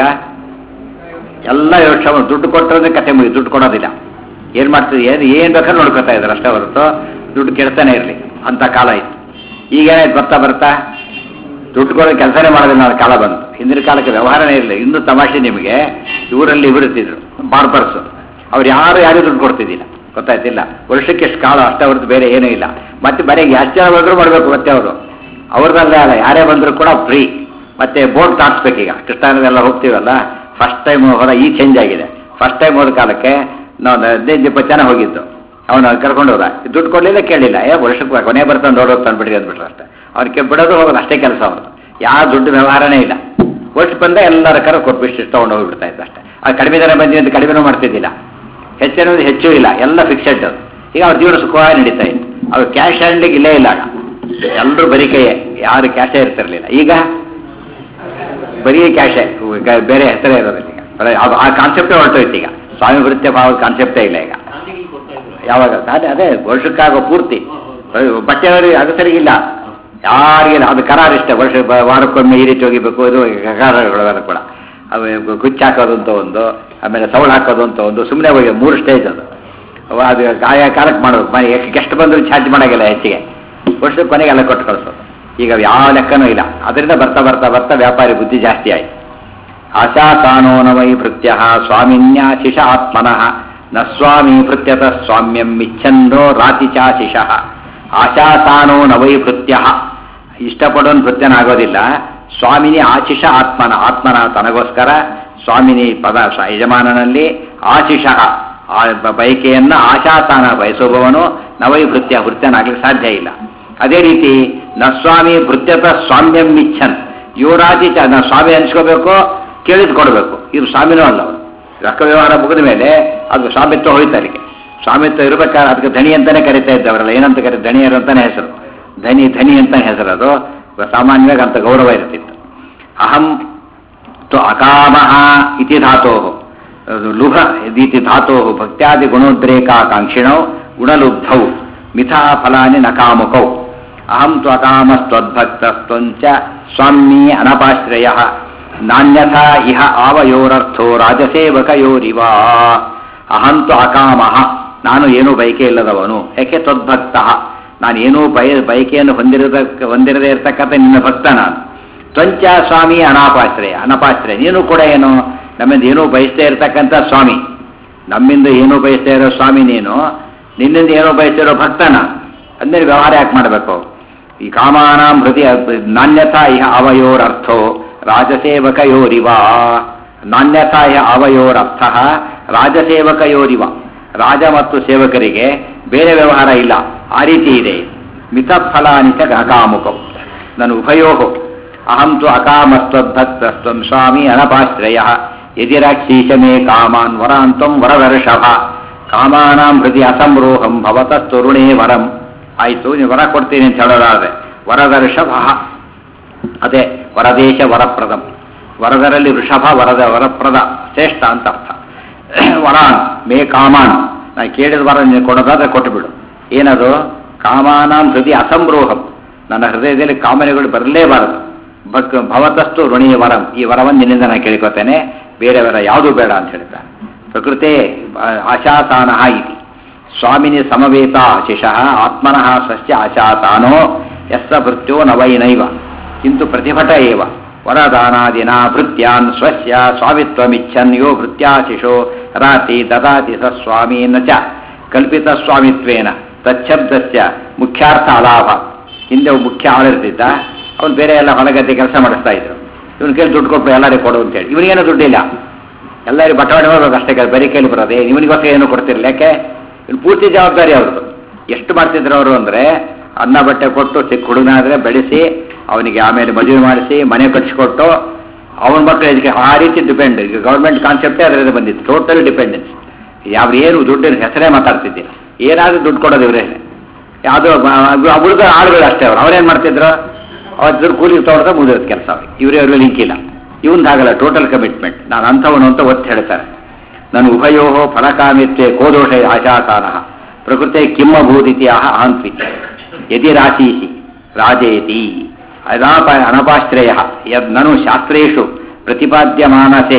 ಎಲ್ಲ ಯೋಚನೆ ಮಾಡಿ ದುಡ್ಡು ಕೊಟ್ಟರೆ ಕತೆ ಮುಗಿ ದುಡ್ಡು ಕೊಡೋದಿಲ್ಲ ಏನು ಮಾಡ್ತಿದ್ರು ಏನು ಏನು ಬೇಕಾದ್ರೂ ನೋಡ್ಕೊತಾ ಇದ್ದಾರೆ ಅಷ್ಟೇ ಹೊರತು ದುಡ್ಡು ಕೆಡ್ತಾನೆ ಇರಲಿ ಅಂತ ಕಾಲ ಇತ್ತು ಈಗ ಏನಾಯ್ತು ಬರ್ತಾ ಬರ್ತಾ ದುಡ್ಡು ಕೊಡೋ ಕೆಲಸನೇ ಮಾಡೋದಿಲ್ಲ ಅನ್ನೋ ಕಾಲ ಬಂತು ಹಿಂದಿನ ಕಾಲಕ್ಕೆ ವ್ಯವಹಾರನೇ ಇರಲಿಲ್ಲ ಇನ್ನೂ ತಮಾಷೆ ನಿಮಗೆ ಇವರಲ್ಲಿ ಇವರು ಇರ್ತಿದ್ರು ಬಾರ್ಬರ್ಸು ಅವ್ರು ಯಾರು ಯಾರಿಗೂ ದುಡ್ಡು ಕೊಡ್ತಿದ್ದಿಲ್ಲ ಗೊತ್ತಾಯ್ತಿಲ್ಲ ವರ್ಷಕ್ಕೆ ಎಷ್ಟು ಕಾಲ ಅಷ್ಟೇ ಹೊರತು ಬೇರೆ ಏನೂ ಇಲ್ಲ ಮತ್ತೆ ಬರೀ ಎಷ್ಟು ಜನ ಬಂದರೂ ಮಾಡಬೇಕು ಮತ್ತೆ ಅವರು ಅವ್ರದ್ದಲ್ಲೇ ಅಲ್ಲ ಯಾರೇ ಬಂದರೂ ಕೂಡ ಫ್ರೀ ಮತ್ತೆ ಬೋರ್ಡ್ ತಾಡ್ಸ್ಬೇಕೀಗ ಕೃಷ್ಣಾನದೆಲ್ಲ ಹೋಗ್ತೀವಲ್ಲ ಫಸ್ಟ್ ಟೈಮ್ ಹೊರ ಈ ಚೇಂಜ್ ಆಗಿದೆ ಫಸ್ಟ್ ಟೈಮ್ ಹೋದ ಕಾಲಕ್ಕೆ ನಾವು ಹದಿನೈದು ಇಪ್ಪತ್ತು ಜನ ಹೋಗಿದ್ದು ಅವನು ಕರ್ಕೊಂಡು ಹೋದ ದುಡ್ಡು ಕೊಡಲಿಲ್ಲ ಕೇಳಿಲ್ಲ ಏ ವರ್ಷಕ್ಕೆ ಕೊನೆ ಬರ್ತಾನೆ ನೋಡೋದು ತಂದ್ಬಿಟ್ರಿ ಅಂದ್ಬಿಟ್ರೆ ಅಷ್ಟೇ ಅವ್ನಿಗೆ ಬಿಡೋದು ಹೋಗೋದು ಅಷ್ಟೇ ಕೆಲಸ ಅವ್ರದ್ದು ಯಾವ ದುಡ್ಡು ವ್ಯವಹಾರನೇ ಇಲ್ಲ ಒಟ್ಟು ಬಂದ ಎಲ್ಲರ ಕರ ಕೊಟ್ಬಿಟ್ಟು ಇಷ್ಟು ತೊಗೊಂಡು ಹೋಗ್ಬಿಡ್ತಾ ಇದ್ದ ಅಷ್ಟೇ ಅದು ಕಡಿಮೆ ಜನ ಬಂದಿ ಅಂತ ಕಡಿಮೆನೂ ಮಾಡ್ತಿದ್ದಿಲ್ಲ ಹೆಚ್ಚೇನೋದು ಹೆಚ್ಚು ಇಲ್ಲ ಎಲ್ಲ ಫಿಕ್ಸೆಡ್ ಅದು ಈಗ ಅವ್ರ ಜೀವನ ಸುಖವಾಗಿ ನಡೀತಾ ಇತ್ತು ಅವ್ರು ಕ್ಯಾಶ್ ಹ್ಯಾಂಡ್ಲಿಗೆ ಇಲ್ಲೇ ಇಲ್ಲ ಆಗ ಎಲ್ಲರೂ ಬರೀ ಕೈಯೇ ಯಾರು ಕ್ಯಾಶೇ ಇರ್ತಿರ್ಲಿಲ್ಲ ಈಗ ಬರೀ ಕ್ಯಾಶೇ ಗ- ಬೇರೆ ಹೆಸರೇ ಇರೋದಿಲ್ಲ ಈಗ ಬರೀ ಅದು ಆ ಕಾನ್ಸೆಪ್ಟೇ ಹೊರಟೋಯ್ತು ಈಗ ಸ್ವಾಮಿ ವೃತ್ಯ ಭಾವದ ಕಾನ್ಸೆಪ್ಟೇ ಇಲ್ಲ ಈಗ ಯಾವಾಗ ಅದೇ ಅದೇ ವರ್ಷಕ್ಕಾಗೋ ಪೂರ್ತಿ ಬಟ್ಟೆಯವರಿಗೆ ಅದು ಸರಿಗಿಲ್ಲ ಯಾರಿಗಿಲ್ಲ ಅದು ಕರಾರ್ ಇಷ್ಟೇ ವರ್ಷ ಬ- ವಾರಕ್ಕೊಮ್ಮೆ ಈ ರೀತಿ ಹೋಗಿಬೇಕು ಇದು ಕರಾರಗಳು ಕೂಡ ಅವು ಕುಚ್ಚು ಹಾಕೋದು ಅಂತ ಒಂದು ಆಮೇಲೆ ಸೌಳು ಹಾಕೋದು ಅಂತ ಒಂದು ಸುಮ್ಮನೆ ಹೋಗಿ ಮೂರು ಸ್ಟೇಜ್ ಅದು ಅವು ಅದು ಆಯಾ ಕಾಲಕ್ಕೆ ಮಾಡೋದು ಮನೆ ಗೆಸ್ಟ್ ಬಂದರೂ ಚಾರ್ಜ್ ಮಾಡೋಂಗಿಲ್ಲ ಹೆಚ್ಚಿಗೆ ವರ್ಷದ ಕೊನೆಗೆ ಎಲ್ಲ ಕೊಟ್ಟು ಕಳಿಸೋದು ಈಗ ಯಾವ ಲೆಕ್ಕನೂ ಇಲ್ಲ ಅದರಿಂದ ಬರ್ತಾ ಬರ್ತಾ ಬರ್ತಾ ವ್ಯಾಪಾರಿ ಬುದ್ಧಿ ಜಾಸ್ತಿ ಆಯಿತು ಆಶಾತಾನೋ ನ ವೈ ಭೃತ್ಯ ಸ್ವಾಮಿನ್ಯಾಶಿಷ ಆತ್ಮನಃ ನ ಸ್ವಾಮಿ ಭೃತ್ಯತ ಸ್ವಾಮ್ಯಂ ಇಚ್ಛಂದೋ ರಾತಿ ಚಾಶಿಷ ಆಶಾತಾನೋ ನ ವೈ ಭೃತ್ಯ ಇಷ್ಟಪಡೋನ್ ಭೃತ್ಯನಾಗೋದಿಲ್ಲ ಸ್ವಾಮಿನಿ ಆಶಿಷ ಆತ್ಮನ ಆತ್ಮನ ತನಗೋಸ್ಕರ ಸ್ವಾಮಿನಿ ಪದ ಸ- ಯಜಮಾನನಲ್ಲಿ ಆಶಿಷ ಆ ಬ- ಬಯಕೆಯನ್ನ ಆಶಾತಾನ ಬಯಸುವವನು ನವೈ ಭೃತ್ಯ ಭೃತ್ಯನಾಗ್ಲಿಕ್ಕೆ ಸಾಧ್ಯ ಇಲ್ಲ ಅದೇ ರೀತಿ ನ ಸ್ವಾಮಿ ಭೃತ್ಯತ ಸ್ವಾಮ್ಯಂ ಇಚ್ಛನ್ ಯುವರಾಜಿ ಚ ನಾ ಸ್ವಾಮಿ ಅನ್ಸ್ಕೋಬೇಕು ಕೇಳಿದ್ ಕೊಡಬೇಕು ಇದು ಸ್ವಾಮಿನೂ ಅಲ್ಲ ಅವನು ರೊಕ್ಕ ವ್ಯವಹಾರ ಮುಗಿದ ಮೇಲೆ ಅದು ಸ್ವಾಮಿತ್ವ ಹೋಯ್ತು ಅದಕ್ಕೆ ಸ್ವಾಮಿತ್ವ ಇರಬೇಕಾದ್ರೆ ಅದಕ್ಕೆ ಧನಿ ಅಂತಾನೆ ಕರಿತಾ ಇದ್ದವರಲ್ಲ ಏನಂತ ಕರಿ ಧಣಿಯರು ಅಂತಾನೆ ಹೆಸರು ಧನಿ ಧನಿ ಅಂತಾನೆ ಹೆಸರು ಅದು ಸಾಮಾನ್ಯವಾಗಿ ಅಂತ ಗೌರವ ಇರ್ತಿತ್ತು ಅಹಂ ತು ಅಕಾಮಃ ಇತಿ ಧಾತೋ ಲುಭ ಇತಿ ಧಾತೋ ಭಕ್ತ್ಯಾದಿ ಗುಣೋದ್ರೇಕಾಕಾಂಕ್ಷಿಣೌ ಗುಣಲುಬ್ಧೌ ಮಿಥಾ ಫಲಾನಿ ನ ಕಾಮುಕೌ ಅಹಂ ತು ಅಕಾಮಸ್ತ್ವದ್ಭಕ್ತಸ್ತ್ವಂಚ ಸ್ವಾಮಿ ಅನಪಾಶ್ರಯ ನಾನ್ಯಥಾ ಇಹ ಆವಯೋರರ್ಥೋ ರಾಜಸೇವಕಯೋರಿವ ಅಹಂ ತು ಅಕಾಮಃ ನಾನು ಏನೂ ಬಯಕೆ ಇಲ್ಲದವನು ಯಾಕೆ ತ್ವದ್ಭಕ್ತ ನಾನು ಏನೂ ಬಯ ಬಯಕೆಯನ್ನು ಹೊಂದಿರದ ಹೊಂದಿರದೇ ಇರತಕ್ಕಂಥ ನಿನ್ನ ಭಕ್ತ ನಾನು ತ್ವಂಚ ಸ್ವಾಮಿ ಅನಾಪಾಶ್ರಯ ಅನಪಾಶ್ರಯ ನೀನು ಕೂಡ ಏನು ನಮ್ಮಿಂದ ಏನೂ ಬಯಸದೇ ಇರತಕ್ಕಂಥ ಸ್ವಾಮಿ ನಮ್ಮಿಂದ ಏನೂ ಬಯಸದೇ ಇರೋ ಸ್ವಾಮಿ ನೀನು ನಿನ್ನಿಂದ ಏನೋ ಬಯಸ್ತಿರೋ ಭಕ್ತನ ಅಂದ್ರೆ ವ್ಯವಹಾರ ಯಾಕೆ ಮಾಡಬೇಕು ಈ ಕಾಮಾನಾಂ ಹೃದಯ ನಾಣ್ಯತಾ ಇಹ ಅವಯೋರರ್ಥೋ ರಾಜಸೇವಕಯೋರಿವ ನಾಣ್ಯತಾ ಇಹ ಅವಯೋರರ್ಥ ರಾಜಸೇವಕಯೋರಿವ ರಾಜ ಮತ್ತು ಸೇವಕರಿಗೆ ಬೇರೆ ವ್ಯವಹಾರ ಇಲ್ಲ ಆ ರೀತಿ ಇದೆ ಮಿತಫಲಾನಿತ ಅಕಾಮುಕವು ನಾನು ಉಭಯೋ ಅಹಂ ತು ಅಕಾಮಸ್ತ್ವದ್ಭಕ್ತಸ್ತ್ವಂ ಸ್ವಾಮಿ ಅನಪಾಶ್ರಯ ಯದಿರಾಕ್ಷೀಶ ಮೇ ಕಾಮಾನ್ ವರಾಂತ್ವಂ ವರದರ್ಷಭ ಕಾಮಾನಾಂ ಹೃದಯ ಅಸಂರೋಹಂ ಭವತಸ್ತುರುಣೇ ವರಂ ಆಯಿತು ನೀವು ವರ ಕೊಡ್ತೀನಿ ಅಂತ ಹೇಳೋದಾದ್ರೆ ವರದರ್ಷಭ ಅದೇ ವರದೇಶ ವರಪ್ರದಂ ವರದರಲ್ಲಿ ವೃಷಭ ವರದ ವರಪ್ರದ ಶ್ರೇಷ್ಠ ಅಂತ ಅರ್ಥ ವರಾನ್ ಮೇ ಕಾಮಾನ್ ನಾನು ಕೇಳಿದ ವರ ನೀನು ಕೊಡೋದಾದ್ರೆ ಕೊಟ್ಟುಬಿಡು ಏನದು ಕಾಮಾನಾಂ ಹೃದಯ ಅಸಂರೋಹಂ ನನ್ನ ಹೃದಯದಲ್ಲಿ ಕಾಮನೆಗಳು ಬರಲೇಬಾರದು ಭಕ್ ಭವತಸ್ತು ಋಣಿ ವರಂ ಈ ವರವನ್ನು ನಿನ್ನಿಂದ ನಾನು ಕೇಳ್ಕೊತೇನೆ ಬೇರೆ ವರ ಯಾವುದೂ ಬೇಡ ಅಂತ ಹೇಳ್ತಾನೆ ಪ್ರಕೃತೆ ಆಶಾತಾನಃ ಇತಿ ಸ್ವಾಮಿನಿ ಸಮವೇತ ಶಿಶಃ ಆತ್ಮನಃ ಸ್ವಸ್ಯ ಆಶಾತಾನೋ ಯಸ್ಸ ಭೃತ್ಯೋ ನವೈನೈವ ಕಿಂತು ಪ್ರತಿಭಟ ಏವ ವರದಾನಾದಿನ ಭೃತ್ಯಾನ್ ಸ್ವಸ್ಯ ಸ್ವಾಮಿತ್ವಮಿಚ್ಛನ್ ಯೋ ಭೃತ್ಯಾಶಿಷೋ ರಾತಿ ದದಾತಿ ಸ ಸ್ವಾಮಿ ನ ಚ ಕಲ್ಪಿತ ಸ್ವಾಮಿತ್ವೇನ ತಚ್ಛಬ್ದಸ್ಯ ಮುಖ್ಯಾರ್ಥ ಅಲಾಭ ಹಿಂದೆ ಒಬ್ಬ ಮುಖ್ಯ ಆಳಿರ್ತಿದ್ದ ಅವನು ಬೇರೆ ಎಲ್ಲ ಹೊಲಗದ್ದೆ ಕೆಲಸ ಮಾಡಿಸ್ತಾ ಇದ್ರು ಇವನು ಕೇಳಿ ದುಡ್ಡು ಕೊಟ್ಟು ಎಲ್ಲರಿಗೂ ಕೊಡು ಅಂತೇಳಿ ಇವನಿಗೇನು ದುಡ್ಡಿಲ್ಲ ಎಲ್ಲರಿಗೂ ಬಟವಾಡೆ ಹೋಗ್ಬೇಕು ಅಷ್ಟೇ ಕೆಲ ಬರೀ ಕೈಲಿ ಬರೋದೇ ಇವನಿಗೋಸ್ಕರ ಏನು ಕೊಡ್ತಿರಲಿಲ್ಲ ಯಾಕೆ ಇಲ್ಲಿ ಪೂರ್ತಿ ಜವಾಬ್ದಾರಿ ಅವ್ರದ್ದು ಎಷ್ಟು ಮಾಡ್ತಿದ್ರು ಅವರು ಅಂದರೆ ಅನ್ನ ಬಟ್ಟೆ ಕೊಟ್ಟು ಚಿಕ್ಕ ಹುಡುಗನಾದ್ರೆ ಬೆಳೆಸಿ ಅವನಿಗೆ ಆಮೇಲೆ ಮದುವೆ ಮಾಡಿಸಿ ಮನೆ ಕಟ್ಸಿಕೊಟ್ಟು ಅವನ ಮಕ್ಕಳು ಇದಕ್ಕೆ ಆ ರೀತಿ ಡಿಪೆಂಡ್ ಈಗ ಗೌರ್ಮೆಂಟ್ ಕಾನ್ಸೆಪ್ಟೇ ಅದರಿಂದ ಬಂದಿತ್ತು ಟೋಟಲ್ ಡಿಪೆಂಡೆನ್ಸ್ ಯಾವ ಏನು ದುಡ್ಡಿನ ಹೆಸರೇ ಮಾತಾಡ್ತಿದ್ದಿಲ್ಲ ಏನಾದರೂ ದುಡ್ಡು ಕೊಡೋದು ಇವರೇ ಯಾವುದೋ ಉಳಿದ ಆಳುಗಳು ಅಷ್ಟೇ ಅವ್ರು ಅವ್ರೇನು ಮಾಡ್ತಿದ್ರು ಅವ್ರ ದುಡ್ಡು ಕೂಲಿ ತೊಗೊಳ್ತಾ ಮುಗಿದೋದು ಕೆಲಸ ಅವ್ರಿಗೆ ಇವರೇ ಅವ್ರಿಗೆ ಲಿಂಕ್ ಇಲ್ಲ ಇವಂದಾಗಲ್ಲ ಟೋಟಲ್ ಕಮಿಟ್ಮೆಂಟ್ ನಾನು ಅಂಥವನು ಅಂತ ಒತ್ತು ಹೇಳ್ತಾರೆ ನಾನು ಉಭಯೋ ಫಲಕಾಮಿತ್ವೆ ಕೋದೋಷ ಆಶಾಸಾನ ಪ್ರಕೃತಿ ಕಿಮ್ಮಭೂದಿತಿ ಅಹ ಆಂತ್ವಿ ಯದಿ ರಾಶೀಸಿ ರಾಜೇತಿ ಅನಾಪ ಅನಪಾಶ್ರಯ ಯದ್ ನನು ಶಾಸ್ತ್ರೇಷು ಪ್ರತಿಪಾದ್ಯಮಾನಸೆ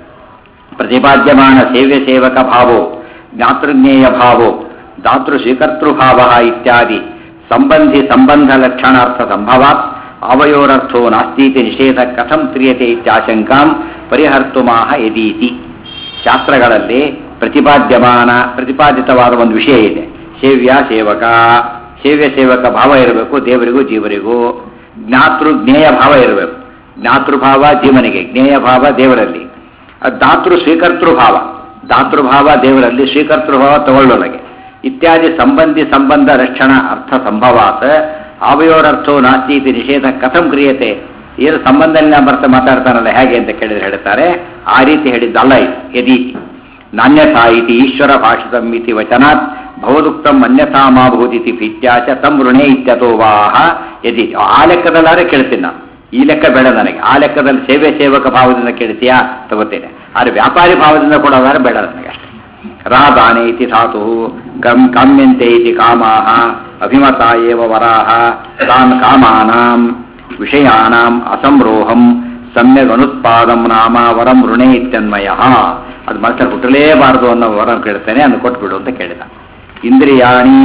ಪ್ರತಿಪಾದ್ಯಮಾನ ಸೇವ್ಯ ಸೇವಕ ಭಾವೋ ಜ್ಞಾತೃಜ್ಞೇಯ ಭಾವೋ ದಾತೃ ಸ್ವೀಕರ್ತೃಭಾವ ಇತ್ಯಾದಿ ಸಂಬಂಧಿ ಸಂಬಂಧ ಲಕ್ಷಣಾರ್ಥ ಸಂಭವಾತ್ ಅವಯೋರರ್ಥೋ ನಾಸ್ತೀತಿ ನಿಷೇಧ ಕಥಂ ಕ್ರಿಯತೆ ಇತ್ಯಾಶಂಕಾಂ ಪರಿಹರ್ತುಮಾಹ ಯದೀತಿ ಶಾಸ್ತ್ರಗಳಲ್ಲಿ ಪ್ರತಿಪಾದ್ಯಮಾನ ಪ್ರತಿಪಾದಿತವಾದ ಒಂದು ವಿಷಯ ಇದೆ ಸೇವ್ಯ ಸೇವಕ ಸೇವ್ಯ ಸೇವಕ ಭಾವ ಇರಬೇಕು ದೇವರಿಗೂ ಜೀವರಿಗೂ ಜ್ಞಾತೃ ಜ್ಞೇಯ ಭಾವ ಇರಬೇಕು ಜ್ಞಾತೃಭಾವ ಜೀವನಿಗೆ ಜ್ಞೇಯ ಭಾವ ದೇವರಲ್ಲಿ ಅದ್ ದಾತೃ ಸ್ವೀಕರ್ತೃಭಾವ ದಾತೃಭಾವ ದೇವರಲ್ಲಿ ಸ್ವೀಕರ್ತೃಭಾವ ತಗೊಳ್ಳೊಳಗೆ ಇತ್ಯಾದಿ ಸಂಬಂಧಿ ಸಂಬಂಧ ರಕ್ಷಣ ಅರ್ಥ ಸಂಭವಾತ್ ಅವಯೋರರ್ಥೋ ನಾಸ್ತಿ ಇತಿ ನಿಷೇಧ ಕಥಂ ಕ್ರಿಯತೆ ಏನು ಸಂಬಂಧದಲ್ಲಿ ಬರ್ತ ಮಾತಾಡ್ತಾನಲ್ಲ ಹೇಗೆ ಅಂತ ಕೇಳಿದ್ರೆ ಹೇಳ್ತಾರೆ ಆ ರೀತಿ ಹೇಳಿದ್ದಲ್ಲ ಇದು ಯದೀತಿ ನಾಣ್ಯಥಾ ಇತಿ ಈಶ್ವರ ಭಾಷಿತಂ ಇತಿ ವಚನಾತ್ ಭವದುಕ್ತಂ ಅನ್ಯಥಾ ಮಾ ಭೂತಿತಿ ಪ್ರೀತ್ಯಾಚ ತಂ ಋಣೇ ಇತ್ಯತೋ ವಾಹ ಯದಿ ಆ ಲೆಕ್ಕದಲ್ಲಾದ್ರೆ ಕೇಳ್ತೀನಿ ನಾನು ಈ ಲೆಕ್ಕ ಬೇಡ ನನಗೆ ಆ ಲೆಕ್ಕದಲ್ಲಿ ಸೇವೆ ಸೇವಕ ಭಾವದಿಂದ ಕೇಳ್ತೀಯಾ ತಗೋತೇನೆ ಆದರೆ ವ್ಯಾಪಾರಿ ಭಾವದಿಂದ ಕೊಡೋದಾದ್ರೆ ಬೇಡ ನನಗೆ ಅಷ್ಟೇ ರಾಧಾನೆ ಇತಿ ಧಾತು ಕಂ ಕಾಮ್ಯಂತೆ ಇತಿ ಕಾಮಾಹ ಅಭಿಮತ ಏವ ವರಾಹ ತಾನ್ ಕಾಮಾನಾಂ ವಿಷಯಾನಾಂ ಅಸಂರೋಹಂ ಸಮ್ಯಗ್ ಅನುತ್ಪಾದಂ ನಾಮ ವರಂ ಋಣೆ ಇತ್ಯನ್ಮಯ ಅದು ಮನಸ್ಸಲ್ಲಿ ಹುಟ್ಟಲೇಬಾರದು ಅನ್ನೋ ವರಂ ಕೇಳ್ತೇನೆ ಅದನ್ನು ಕೊಟ್ಬಿಡು ಅಂತ ಕೇಳಿದ ಇಂದ್ರಿಯಾಣಿ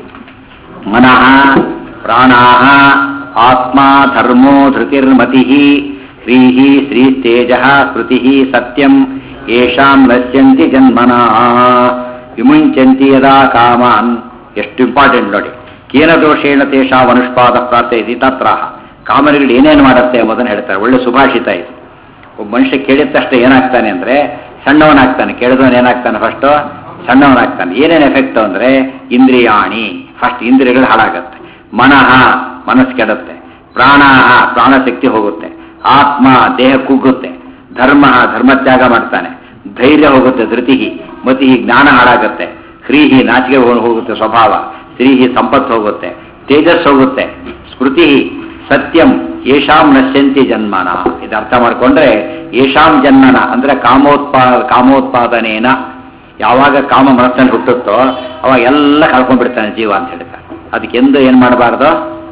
ಮನಃ ಪ್ರಾಣಾಹ ಆತ್ಮ ಧರ್ಮೋ ಧೃತಿರ್ಮತಿ ಶ್ರೀಹಿ ಶ್ರೀಸ್ತೇಜ ಸ್ಮೃತಿ ಸತ್ಯಂ ಯೇಷಾಂ ನಶ್ಯಂತಿ ಜನ್ಮನ ವಿಮುಂಚಂತಿ ಯದಾ ಕಾಮಾನ್ ಎಷ್ಟು ಇಂಪಾರ್ಟೆಂಟ್ ನೋಡಿ ಕೇನ ದೋಷೇಣ ತೇಷಾಂ ಅನುಷ್ಪಾದ ಪ್ರಾರ್ಥಯಿಸಿ ತತ್ರ ಕಾಮನೆಗಳು ಏನೇನು ಮಾಡುತ್ತೆ ಎಂಬುದನ್ನು ಹೇಳ್ತಾರೆ ಒಳ್ಳೆ ಸುಭಾಷಿತ ಇದು ಒಬ್ಬ ಮನುಷ್ಯ ಕೇಳಿದ ತಕ್ಷಣ ಏನಾಗ್ತಾನೆ ಅಂದ್ರೆ ಸಣ್ಣವನಾಗ್ತಾನೆ ಕೇಳಿದವನು ಏನಾಗ್ತಾನೆ ಫಸ್ಟು ಸಣ್ಣವನಾಗ್ತಾನೆ ಏನೇನು ಎಫೆಕ್ಟ್ ಅಂದ್ರೆ ಇಂದ್ರಿಯಾಣಿ ಫಸ್ಟ್ ಇಂದ್ರಿಯಗಳು ಹಾಳಾಗತ್ತೆ ಮನಃ ಮನಸ್ಸು ಕೆಡುತ್ತೆ ಪ್ರಾಣಾಹ ಪ್ರಾಣಶಕ್ತಿ ಹೋಗುತ್ತೆ ಆತ್ಮ ದೇಹ ಕುಗ್ಗುತ್ತೆ ಧರ್ಮ ಧರ್ಮತ್ಯಾಗ ಮಾಡ್ತಾನೆ ಧೈರ್ಯ ಹೋಗುತ್ತೆ ಧೃತಿ ಮತಿ ಜ್ಞಾನ ಹಾಳಾಗುತ್ತೆ ಹ್ರೀಹಿ ನಾಚಿಕೆ ಹೋ- ಹೋಗುತ್ತೆ ಸ್ವಭಾವ ಸ್ತ್ರೀಹಿ ಸಂಪತ್ತು ಹೋಗುತ್ತೆ ತೇಜಸ್ ಹೋಗುತ್ತೆ ಸ್ಮೃತಿ ಸತ್ಯಂ ಯೇಷಾಂ ನಶ್ಯಂತಿ ಜನ್ಮನ ಇದು ಅರ್ಥ ಮಾಡ್ಕೊಂಡ್ರೆ ಯೇಷಾಂ ಜನ್ಮನ ಅಂದ್ರೆ ಕಾಮೋತ್ಪಾ ಕಾಮೋತ್ಪಾದನೇನ ಯಾವಾಗ ಕಾಮ ಮನಸ್ಸಲ್ಲಿ ಹುಟ್ಟುತ್ತೋ ಅವಾಗ ಎಲ್ಲ ಕಳ್ಕೊಂಡ್ಬಿಡ್ತಾನೆ ಜೀವ ಅಂತ ಹೇಳ್ತಾರೆ ಅದಕ್ಕೆಂದು ಏನು ಮಾಡಬಾರ್ದು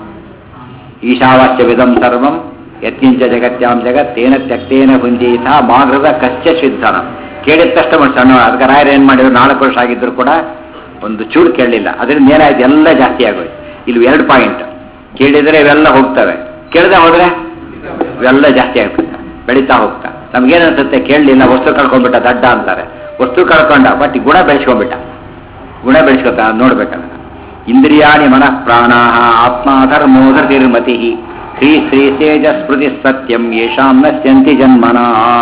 ಈಶಾವಾಸ್ಯ ವಿಧಂ ಸರ್ವಂ ಯತ್ಕಿಂಚ ಜಗತ್ಯಾಂ ಜಗತ್ ತೇನ ತ್ಯಕ್ತೇನ ಭುಂಜೀತ ಮಾಗೃದ ಕಶ್ಚ ಸಿದ್ಧನ ಕೇಳಿದ ತಕ್ಷಣ ಒಂದು ಸಣ್ಣ ಅದಕ್ಕೆ ರಾಯರು ಏನು ಮಾಡಿದ್ರು ನಾಲ್ಕು ವರ್ಷ ಆಗಿದ್ರು ಕೂಡ ಒಂದು ಚೂರು ಕೇಳಲಿಲ್ಲ ಅದರಿಂದ ಏನಾಯ್ತು ಎಲ್ಲ ಜಾಸ್ತಿ ಆಗೋಯ್ತು ಇಲ್ಲಿ ಎರಡು ಪಾಯಿಂಟ್ ಕೇಳಿದರೆ ಇವೆಲ್ಲ ಹೋಗ್ತವೆ ಕೇಳದೆ ಹೋದ್ರೆ ಇವೆಲ್ಲ ಜಾಸ್ತಿ ಆಗ್ಬಿಡ್ತವೆ ಬೆಳೀತಾ ಹೋಗ್ತಾ ನಮ್ಗೇನು ಅನ್ಸುತ್ತೆ ಕೇಳಲಿಲ್ಲ ವಸ್ತು ಕಳ್ಕೊಂಡ್ಬಿಟ್ಟ ದಡ್ಡ ಅಂತಾರೆ ವಸ್ತು ಕಳ್ಕೊಂಡ ಬಟ್ ಈ ಗುಣ ಬೆಳೆಸ್ಕೊಂಡ್ಬಿಟ್ಟ ಗುಣ ಬೆಳೆಸ್ಕೊತ ನೋಡ್ಬೇಕಲ್ಲ ಇಂದ್ರಿಯಾಣಿ ಮನಃ ಪ್ರಾಣ ಆತ್ಮ ಧರ್ಮೋ ಧೃತಿರ್ಮತಿ ಶ್ರೀ ಶ್ರೀ ತೇಜ ಸ್ಮೃತಿ ಸತ್ಯಂ ಯೇಷಾಂ ನಶ್ಯಂತಿ ಜನ್ಮನ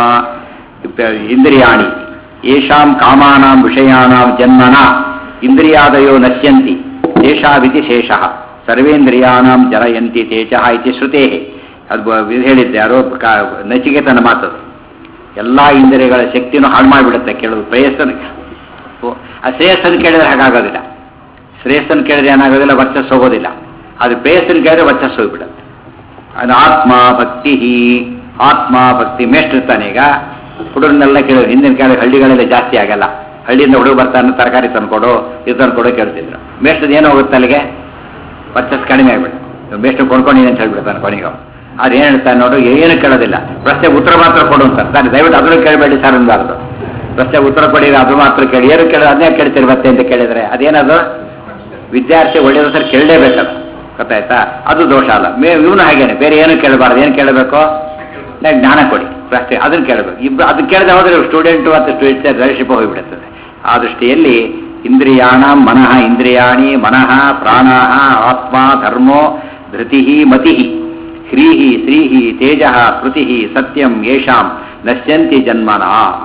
ಇಂದ್ರಿಯಾಣಿ ಯೇಷಾಂ ಕಾಮಾನಾಂ ವಿಷಯಾನಾಂ ಜನ್ಮನ ಇಂದ್ರಿಯಾದಯೋ ನಶ್ಯಂತಿ ಶೇಷಾವಿತಿ ಶೇಷಃ ಸರ್ವೇಂದ್ರಿಯಾನಾಂ ಜನಯಂತಿ ತೇಜಃ ಇತಿ ಶ್ರುತೇ ಅದು ಬ- ಇದು ಹೇಳಿದ್ದೆ ಯಾರೋ ಕ- ನಚಿಕೇತನ ಮಾತದು ಎಲ್ಲ ಇಂದ್ರಿಯಗಳ ಶಕ್ತಿನೂ ಹಾಳು ಮಾಡಿಬಿಡುತ್ತೆ ಕೇಳೋದು ಪ್ರೇಯಸ್ಸನ್ನು ಓ, ಆ ಶ್ರೇಯಸ್ಸನ್ನು ಕೇಳಿದ್ರೆ ಹಾಗಾಗೋದಿಲ್ಲ ಶ್ರೇಯಸ್ಸನ್ನು ಕೇಳಿದ್ರೆ ಏನಾಗೋದಿಲ್ಲ ವರ್ಚಸ್ಸು ಹೋಗೋದಿಲ್ಲ ಅದು ಪ್ರೇಯಸ್ಸನ್ನು ಕೇಳಿದ್ರೆ ವರ್ಚಸ್ಸು ಹೋಗ್ಬಿಡುತ್ತೆ ಅದು ಆತ್ಮ ಭಕ್ತಿ ಆತ್ಮ ಭಕ್ತಿ ಮೇಷ್ಟಿರ್ತಾನೆ ಈಗ ಹುಡುಗರನ್ನೆಲ್ಲ ಕೇಳೋದು ಹಿಂದಿನ ಕಾಲ ಹಳ್ಳಿಗಳೆಲ್ಲ ಜಾಸ್ತಿ ಆಗಲ್ಲ ಹಳ್ಳಿಯಿಂದ ಹುಡುಗ ಬರ್ತಾನೆ ತರಕಾರಿ ತಂದ್ಕೊಡು ಇದು ತಂದ್ಕೊಡು ಕೇಳ್ತಿದ್ರು ಮೇಷ್ಟ್ರದ್ದು ಏನು ಹೋಗುತ್ತೆ ಅಲ್ಲಿಗೆ ವರ್ಚಸ್ ಕಡಿಮೆ ಆಗ್ಬಿಟ್ಟು ಮೇಷ್ಟ್ರು ಕೊಂಡ್ಕೊಂಡಿದ್ದೀನಿ ಅಂತ ಹೇಳ್ಬಿಡ್ತಾನೆ ಕೊನೆಗೆ ಅವ್ನು. ಅದು ಏನು ಹೇಳ್ತಾನೆ ನೋಡು ಏನು ಕೇಳೋದಿಲ್ಲ ಪ್ರಶ್ನೆ ಉತ್ತರ ಮಾತ್ರ ಕೊಡು ಅಂತ ತಾನೆ ದಯವಿಟ್ಟು ಅದನ್ನು ಕೇಳಬೇಡಿ ಸರ್ ಅನ್ಬಾರ್ದು ಪ್ರಶ್ನೆ ಉತ್ತರ ಕೊಡಿ ಅದು ಮಾತ್ರ ಕೇಳಿ ಏನು ಕೇಳಿ ಅದನ್ನೇ ಕೇಳ್ತೀರಿ ಮತ್ತೆ ಅಂತ ಕೇಳಿದ್ರೆ ಅದೇನದು ವಿದ್ಯಾರ್ಥಿ ಒಳ್ಳೆಯದು ಸರ್ ಕೇಳಲೇಬೇಕಲ್ಲ ಗೊತ್ತಾಯ್ತಾ ಅದು ದೋಷ ಅಲ್ಲ ಮೇ ಇವನು ಹಾಗೇನೆ ಬೇರೆ ಏನು ಕೇಳಬಾರ್ದು ಏನು ಕೇಳಬೇಕು ಇಲ್ಲ ಜ್ಞಾನ ಕೊಡಿ ಪ್ರಶ್ನೆ ಅದನ್ನು ಕೇಳಬೇಕು ಇಬ್ಬರು ಅದನ್ನ ಕೇಳದೆ ಹೋದ್ರೆ ಸ್ಟೂಡೆಂಟು ಮತ್ತು ಸ್ಟೂಡೆಂಟ್ ರಿಲೇಶನ್ಶಿಪ್ ಹೋಗಿಬಿಡುತ್ತದೆ ಆ ದೃಷ್ಟಿಯಲ್ಲಿ ಇಂದ್ರಿಯಾಣ ಮನಃ ಇಂದ್ರಿಯಾಣಿ ಮನಃ ಪ್ರಾಣ ಆತ್ಮ ಧರ್ಮೋ ಧೃತಿ ಮತಿ ಹ್ರೀಹಿ ಶ್ರೀಹಿ ತೇಜ ಸ್ಮೃತಿ ಸತ್ಯಂ ಯೇಷಾಂ ನಶ್ಯಂತಿ ಜನ್ಮನ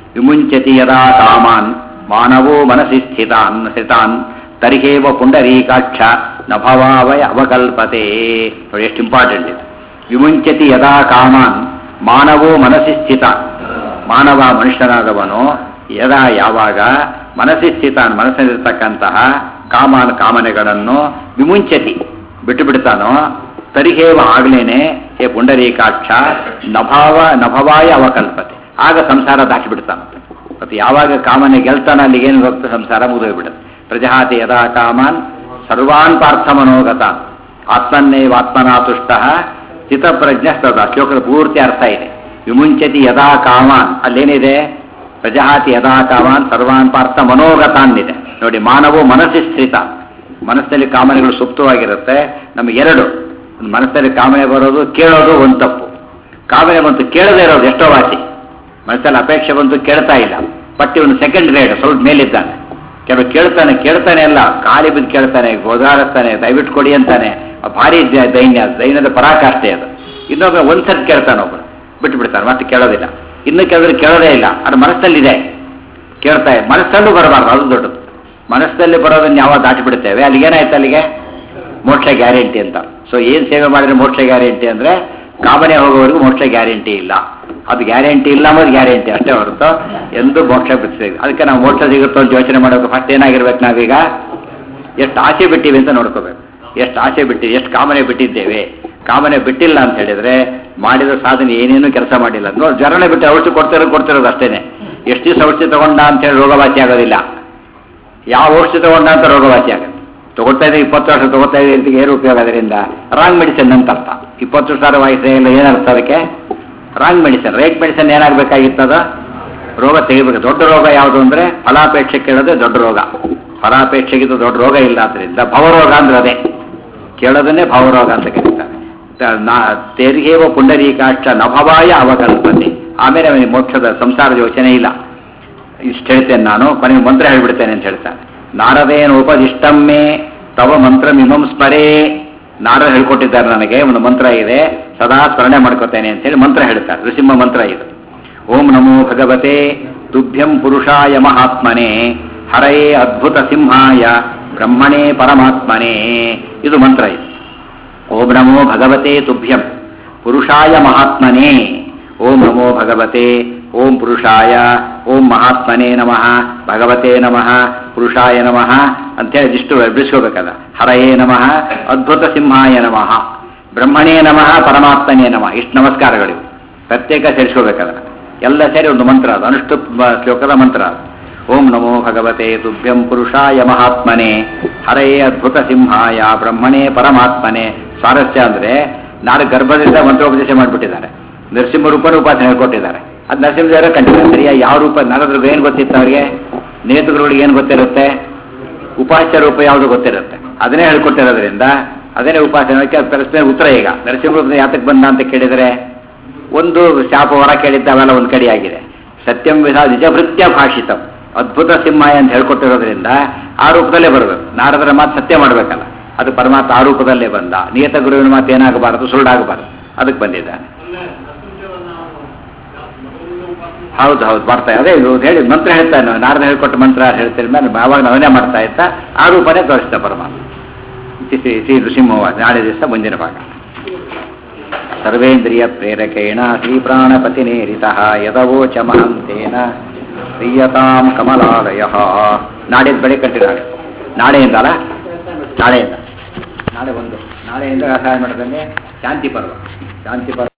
ವಿಮುಂಚತಿ ಯದಾ ಕಾಮಾನ್ ಮಾನವೋ ಮನಸಿ ಸ್ಥಿತಾನ್ ಸ್ಥಿತಾನ್ ತರ್ಹೇವ ಪುಂಡರೀಕಾಕ್ಷ ನಭವಾವಯ ಅವಕಲ್ಪತೆ ನೋಡಿ ಎಷ್ಟು ಇಂಪಾರ್ಟೆಂಟ್ ಇದು ವಿಮುಂಚತಿ ಯದಾ ಕಾಮಾನ್ ಮಾನವೋ ಮನಸಿ ಸ್ಥಿತ ಮಾನವ ಮನುಷ್ಯನಾದವನು ಯದಾ ಯಾವಾಗ ಮನಸ್ಸಿ ಸ್ಥಿತಾನ್ ಮನಸ್ಸಿನಲ್ಲಿರ್ತಕ್ಕಂತಹ ಕಾಮಾನ್ ಕಾಮನೆಗಳನ್ನು ವಿಮುಂಚತಿ ಬಿಟ್ಟು ಬಿಡ್ತಾನೋ ತರಿಹೇವ ಆಗ್ಲೇನೆ ಹೇ ಪುಂಡರೀಕಾಕ್ಷ ನಭಾವ ನಭವಾಯ ಅವಕಲ್ಪತೆ ಆಗ ಸಂಸಾರ ದಾಟಿ ಬಿಡ್ತಾನ ಮತ್ತು ಯಾವಾಗ ಕಾಮನೆ ಗೆಲ್ತಾನ ಅಲ್ಲಿಗೆ ಏನು ಹೋಗ್ತದೆ ಸಂಸಾರ ಮುಗಿದೋಗ್ಬಿಡುತ್ತೆ ಪ್ರಜಹಾತಿ ಯದಾ ಕಾಮಾನ್ ಸರ್ವಾನ್ ಪಾರ್ಥ ಮನೋಗತ ಆತ್ಮನ್ನೇವ ಆತ್ಮನಾತುಷ್ಟ ಚಿತ್ತಪ್ರಜ್ಞಸ್ತದ ಶ್ಲೋಕದ ಪೂರ್ತಿ ಅರ್ಥ ಇದೆ ವಿಮುಂಚತಿ ಯದಾ ಕಾಮಾನ್ ಅಲ್ಲೇನಿದೆ ಪ್ರಜಹಾತಿ ಯದಾ ಕಾಮಾನ್ ಸರ್ವಾನ್ ಪಾರ್ಥ ಮನೋಗತಾನ್ ಇದೆ ನೋಡಿ ಮಾನವೋ ಮನಸ್ಸಿ ಸ್ಥಿತ ಮನಸ್ಸಲ್ಲಿ ಕಾಮನೆಗಳು ಸುಪ್ತವಾಗಿರುತ್ತೆ ನಮಗೆ ಎರಡು ಒಂದು ಮನಸ್ಸಲ್ಲಿ ಕಾಮನೆ ಬರೋದು ಕೇಳೋದು ಒಂದು ತಪ್ಪು ಕಾಮನೆ ಬಂತು ಕೇಳದೇ ಇರೋದು ಎಷ್ಟೋ ವಾಸಿ ಮನಸ್ಸಲ್ಲಿ ಅಪೇಕ್ಷೆ ಬಂತು ಕೇಳ್ತಾ ಇಲ್ಲ ಬಟ್ ಇವನು ಸೆಕೆಂಡ್ ಗ್ರೇಡ್ ಸ್ವಲ್ಪ ಮೇಲಿದ್ದಾನೆ ಕೆಲವು ಕೇಳ್ತಾನೆ ಕೇಳ್ತಾನೆ ಅಲ್ಲ ಖಾಲಿ ಬಿದ್ದು ಕೇಳ್ತಾನೆ ಓದಾಡಿಸ್ತಾನೆ ದಯವಿಟ್ಟು ಕೊಡಿ ಅಂತಾನೆ ಆ ಭಾರಿ ದ- ದೈನ್ಯ ದೈನ್ಯದ ಪರಾಕಾಷ್ಠೆ ಅದು ಇನ್ನೊಬ್ಬ ಒಂದ್ ಸರ್ತಿ ಕೇಳ್ತಾನೆ ಒಬ್ಬನು ಬಿಟ್ಟು ಬಿಡ್ತಾನೆ ಮತ್ತೆ ಕೇಳೋದಿಲ್ಲ ಇನ್ನು ಕೆಲವರು ಕೇಳೋದೇ ಇಲ್ಲ ಅದು ಮನಸ್ಸಲ್ಲಿದೆ ಕೇಳ್ತಾ ಇದೆ ಮನಸ್ಸಲ್ಲೂ ಬರಬಾರ್ದು ಅದು ದೊಡ್ಡದು ಮನಸ್ಸಲ್ಲಿ ಬರೋದನ್ನ ಯಾವಾಗ ದಾಟಿ ಬಿಡ್ತೇವೆ ಅಲ್ಲಿಗೆ ಏನಾಯ್ತು ಅಲ್ಲಿಗೆ ಮೋಕ್ಷ ಗ್ಯಾರಂಟಿ ಅಂತ ಸೊ ಏನ್ ಸೇವೆ ಮಾಡಿದ್ರೆ ಮೋಕ್ಷ ಗ್ಯಾರಂಟಿ ಅಂದ್ರೆ ಕಾಮನೆ ಹೋಗೋವರೆಗೂ ಮೋಕ್ಷ ಗ್ಯಾರಂಟಿ ಇಲ್ಲ ಅದು ಗ್ಯಾರಂಟಿ ಇಲ್ಲ ಅನ್ನೋದು ಗ್ಯಾರಂಟಿ ಅಷ್ಟೇ ಹೊರತು ಎಂದು ಮೋಕ್ಷ ಬಿಡ್ತೇವೆ ಅದಕ್ಕೆ ನಾವು ಮೋಕ್ಷ ಸಿಗುತ್ತೋ ಅಂತ ಯೋಚನೆ ಮಾಡಬೇಕು ಫಸ್ಟ್ ಏನಾಗಿರ್ಬೇಕು ನಾವೀಗ ಎಷ್ಟು ಆಸೆ ಬಿಟ್ಟಿವಿ ಅಂತ ನೋಡ್ಕೋಬೇಕು ಎಷ್ಟು ಆಸೆ ಬಿಟ್ಟಿವಿ ಎಷ್ಟು ಕಾಮನೆ ಬಿಟ್ಟಿದ್ದೇವೆ ಕಾಮನೆ ಬಿಟ್ಟಿಲ್ಲ ಅಂತ ಹೇಳಿದ್ರೆ ಮಾಡಿದ ಸಾಧನೆ ಏನೇನು ಕೆಲಸ ಮಾಡಿಲ್ಲ ನೋಡಿ ಜ್ವರನೇ ಬಿಟ್ಟು ಔಷಧಿ ಕೊಡ್ತಿರೋದು ಕೊಡ್ತಿರೋದು ಅಷ್ಟೇನೆ ಎಷ್ಟು ದಿವಸ ಔಷಧಿ ತಗೊಂಡ ಅಂತ ಹೇಳಿ ರೋಗವಾಸಿ ಆಗೋದಿಲ್ಲ ಯಾವ ಔಷಧಿ ತಗೊಂಡ ಅಂತ ರೋಗವಾಸಿ ಆಗುತ್ತೆ ತಗೊಳ್ತಾ ಇದ್ರೆ ಇಪ್ಪತ್ತು ವರ್ಷ ತಗೋತಾ ಇದೆ ಅಂತ ಏನು ಉಪಯೋಗ ಅದರಿಂದ ರಾಂಗ್ ಮೆಡಿಸಿನ್ ಅಂತ ಅರ್ಥ ಇಪ್ಪತ್ತು ಸಾವಿರ ವಯಸ್ಸೇ ಇಲ್ಲ ಏನರ್ಥ ಅದಕ್ಕೆ ರಾಂಗ್ ಮೆಡಿಸಿನ್ ರೈಟ್ ಮೆಡಿಸಿನ್ ಏನಾಗಬೇಕಾಗಿತ್ತದ ರೋಗ ತೆಗಿಬೇಕು ದೊಡ್ಡ ರೋಗ ಯಾವುದು ಅಂದ್ರೆ ಫಲಾಪೇಕ್ಷೆ ಕೇಳೋದೇ ದೊಡ್ಡ ರೋಗ ಫಲಾಪೇಕ್ಷೆಗಿಂತ ದೊಡ್ಡ ರೋಗ ಇಲ್ಲ ಆದ್ರಿಂದ ಭವರೋಗ ಅಂದ್ರೆ ಅದೇ ಕೇಳೋದನ್ನೇ ಭವರೋಗ ಅಂತ ಕರೀತಾರೆ ತ- ನಾ- ತೆರಿಗೆವ ಪುಂಡರೀಕಾಕ್ಷ ನಭವಾಯ ಅವಕಲ್ಪನೆ ಆಮೇಲೆ ಅವನಿಗೆ ಮೋಕ್ಷದ ಸಂಸಾರದ ಯೋಚನೆ ಇಲ್ಲ ಇಷ್ಟು ಹೇಳ್ತೇನೆ ನಾನು ಕೊನೆಗೆ ಮಂತ್ರ ಹೇಳ್ಬಿಡ್ತೇನೆ ಅಂತ ಹೇಳ್ತಾನೆ ನಾರದೇನ ಉಪದಿಷ್ಟಮ್ಮೆ ತವ ಮಂತ್ರ ಮಿಮಂ ಸ್ಮರೇ ನಾರದ ಹೇಳ್ಕೊಟ್ಟಿದ್ದಾರೆ ನನಗೆ ಒಂದು ಮಂತ್ರ ಇದೆ ಸದಾ ಸ್ಮರಣೆ ಮಾಡ್ಕೋತೇನೆ ಅಂತ ಹೇಳಿ ಮಂತ್ರ ಹೇಳ್ತಾರೆ ನೃಸಿಂಹ ಮಂತ್ರ ಇದು ಓಂ ನಮೋ ಭಗವತೆ ತುಭ್ಯಂ ಪುರುಷಾಯ ಮಹಾತ್ಮನೆ ಹರಯೇ ಅದ್ಭುತ ಸಿಂಹಾಯ ಬ್ರಹ್ಮಣೇ ಪರಮಾತ್ಮನೇ ಇದು ಮಂತ್ರ ಇದು ಓಂ ನಮೋ ಭಗವತೆ ತುಭ್ಯಂ ಪುರುಷಾಯ ಮಹಾತ್ಮನೇ ಓಂ ನಮೋ ಭಗವತೆ ಓಂ ಪುರುಷಾಯ ಓಂ ಮಹಾತ್ಮನೇ ನಮಃ ಭಗವತೆ ನಮಃ ಪುರುಷಾಯ ನಮಃ ಅಂತೇಳಿ ಇಷ್ಟು ಬಿಡಿಸ್ಕೋಬೇಕದ ಹರಯೇ ನಮಃ ಅದ್ಭುತ ಸಿಂಹಾಯ ನಮಃ ಬ್ರಹ್ಮಣೇ ನಮಃ ಪರಮಾತ್ಮನೇ ನಮಃ ಇಷ್ಟು ನಮಸ್ಕಾರಗಳಿವು ಪ್ರತ್ಯೇಕ ಸೇರಿಸ್ಕೋಬೇಕದ ಎಲ್ಲ ಸೇರಿ ಒಂದು ಮಂತ್ರ ಅದು ಅನುಷ್ಠು ಶ್ಲೋಕದ ಮಂತ್ರ ಅದು ಓಂ ನಮೋ ಭಗವತೆ ತುಭ್ಯಂ ಪುರುಷಾಯ ಮಹಾತ್ಮನೆ ಹರಯೇ ಅದ್ಭುತ ಸಿಂಹಾಯ ಬ್ರಹ್ಮಣೇ ಪರಮಾತ್ಮನೆ ಸ್ವಾರಸ್ಯ ಅಂದ್ರೆ ನಾಳೆ ಗರ್ಭದಿಂದ ಮಂತ್ರೋಪದೇಶ ಮಾಡಿಬಿಟ್ಟಿದ್ದಾರೆ ನರಸಿಂಹ ರೂಪನ ಉಪಾಸನೆ ಹೇಳ್ಕೊಟ್ಟಿದ್ದಾರೆ ಅದು ನರಸಿಂಹದೇವರ ಕಂಡಿದ್ದಾರೆ ಸರಿಯಾ ಯಾವ ರೂಪ ನಾರದ್ರಿಗೆ ಏನು ಗೊತ್ತಿತ್ತು ಅವರಿಗೆ ನೇತೃಗಳಿಗೆ ಏನು ಗೊತ್ತಿರುತ್ತೆ ಉಪಾಸ್ಯ ರೂಪ ಯಾವುದು ಗೊತ್ತಿರುತ್ತೆ ಅದನ್ನೇ ಹೇಳ್ಕೊಟ್ಟಿರೋದ್ರಿಂದ ಅದನ್ನೇ ಉಪಾಸನೆ ಪ್ರಶ್ನೆ ಉತ್ತರ ಈಗ ನರಸಿಂಹ ರೂಪದ ಯಾತಕ್ಕೆ ಬಂದ ಅಂತ ಕೇಳಿದರೆ ಒಂದು ಶಾಪ ವರ ಕೇಳಿದ್ದ ಅವೆಲ್ಲ ಒಂದು ಕಡೆ ಆಗಿದೆ ಸತ್ಯಂ ವಿಧ ನಿಜಭೃತ್ಯ ಭಾಷಿತಂ ಅದ್ಭುತ ಸಿಂಹಾಯ ಅಂತ ಹೇಳ್ಕೊಟ್ಟಿರೋದ್ರಿಂದ ಆ ರೂಪದಲ್ಲೇ ಬರಬೇಕು ನಾರದರ ಮಾತು ಸತ್ಯ ಮಾಡಬೇಕಲ್ಲ ಅದು ಪರಮಾತ್ಮ ಆ ರೂಪದಲ್ಲೇ ಬಂದ ನಿಯತ ಗುರುವಿನ ಮಾತು ಏನಾಗಬಾರದು ಸುಳ್ಳಾಗಬಾರದು ಅದಕ್ಕೆ ಬಂದಿದ್ದಾನೆ ಹೌದು ಹೌದು ಮಾಡ್ತಾ ಅದೇ ಇದು ಹೇಳಿ ಮಂತ್ರ ಹೇಳ್ತಾನೆ ನಾರದ ಹೇಳ್ಕೊಟ್ಟ ಮಂತ್ರ ಹೇಳ್ತಿರ ಮೇಲೆ ಆವಾಗ ಅವನೇ ಮಾಡ್ತಾ ಇದ್ದ ಆ ರೂಪನೇ ತೋರಿಸ್ತಾ ಪರಮಾತ್ಮ ಶ್ರೀ ಶ್ರೀ ನೃಸಿಂಹವಾದ ನಾಳೆ ದಿವಸ ಮುಂದಿನ ಭಾಗ ಸರ್ವೇಂದ್ರಿಯ ಪ್ರೇರಕೇಣ ಶ್ರೀ ಪ್ರಾಣಪತಿನೇರಿತ ಯದವೋಚ ಮಹಂತೇನ ಪ್ರಿಯತಾಂ ಕಮಲಾಲಯ ನಾಡಿದ್ದು ಬೆಳೆ ಕಟ್ಟಿದಾಗ ನಾಳೆಯಿಂದ ಅಲ್ಲ ನಾಳೆಯಿಂದ ನಾಳೆ ಒಂದು ನಾಳೆಯಿಂದ ವ್ಯವಸಾಯ ಮಾಡೋದಂಗೆ ಶಾಂತಿ ಪರ್ವ ಶಾಂತಿ ಪರ್ವ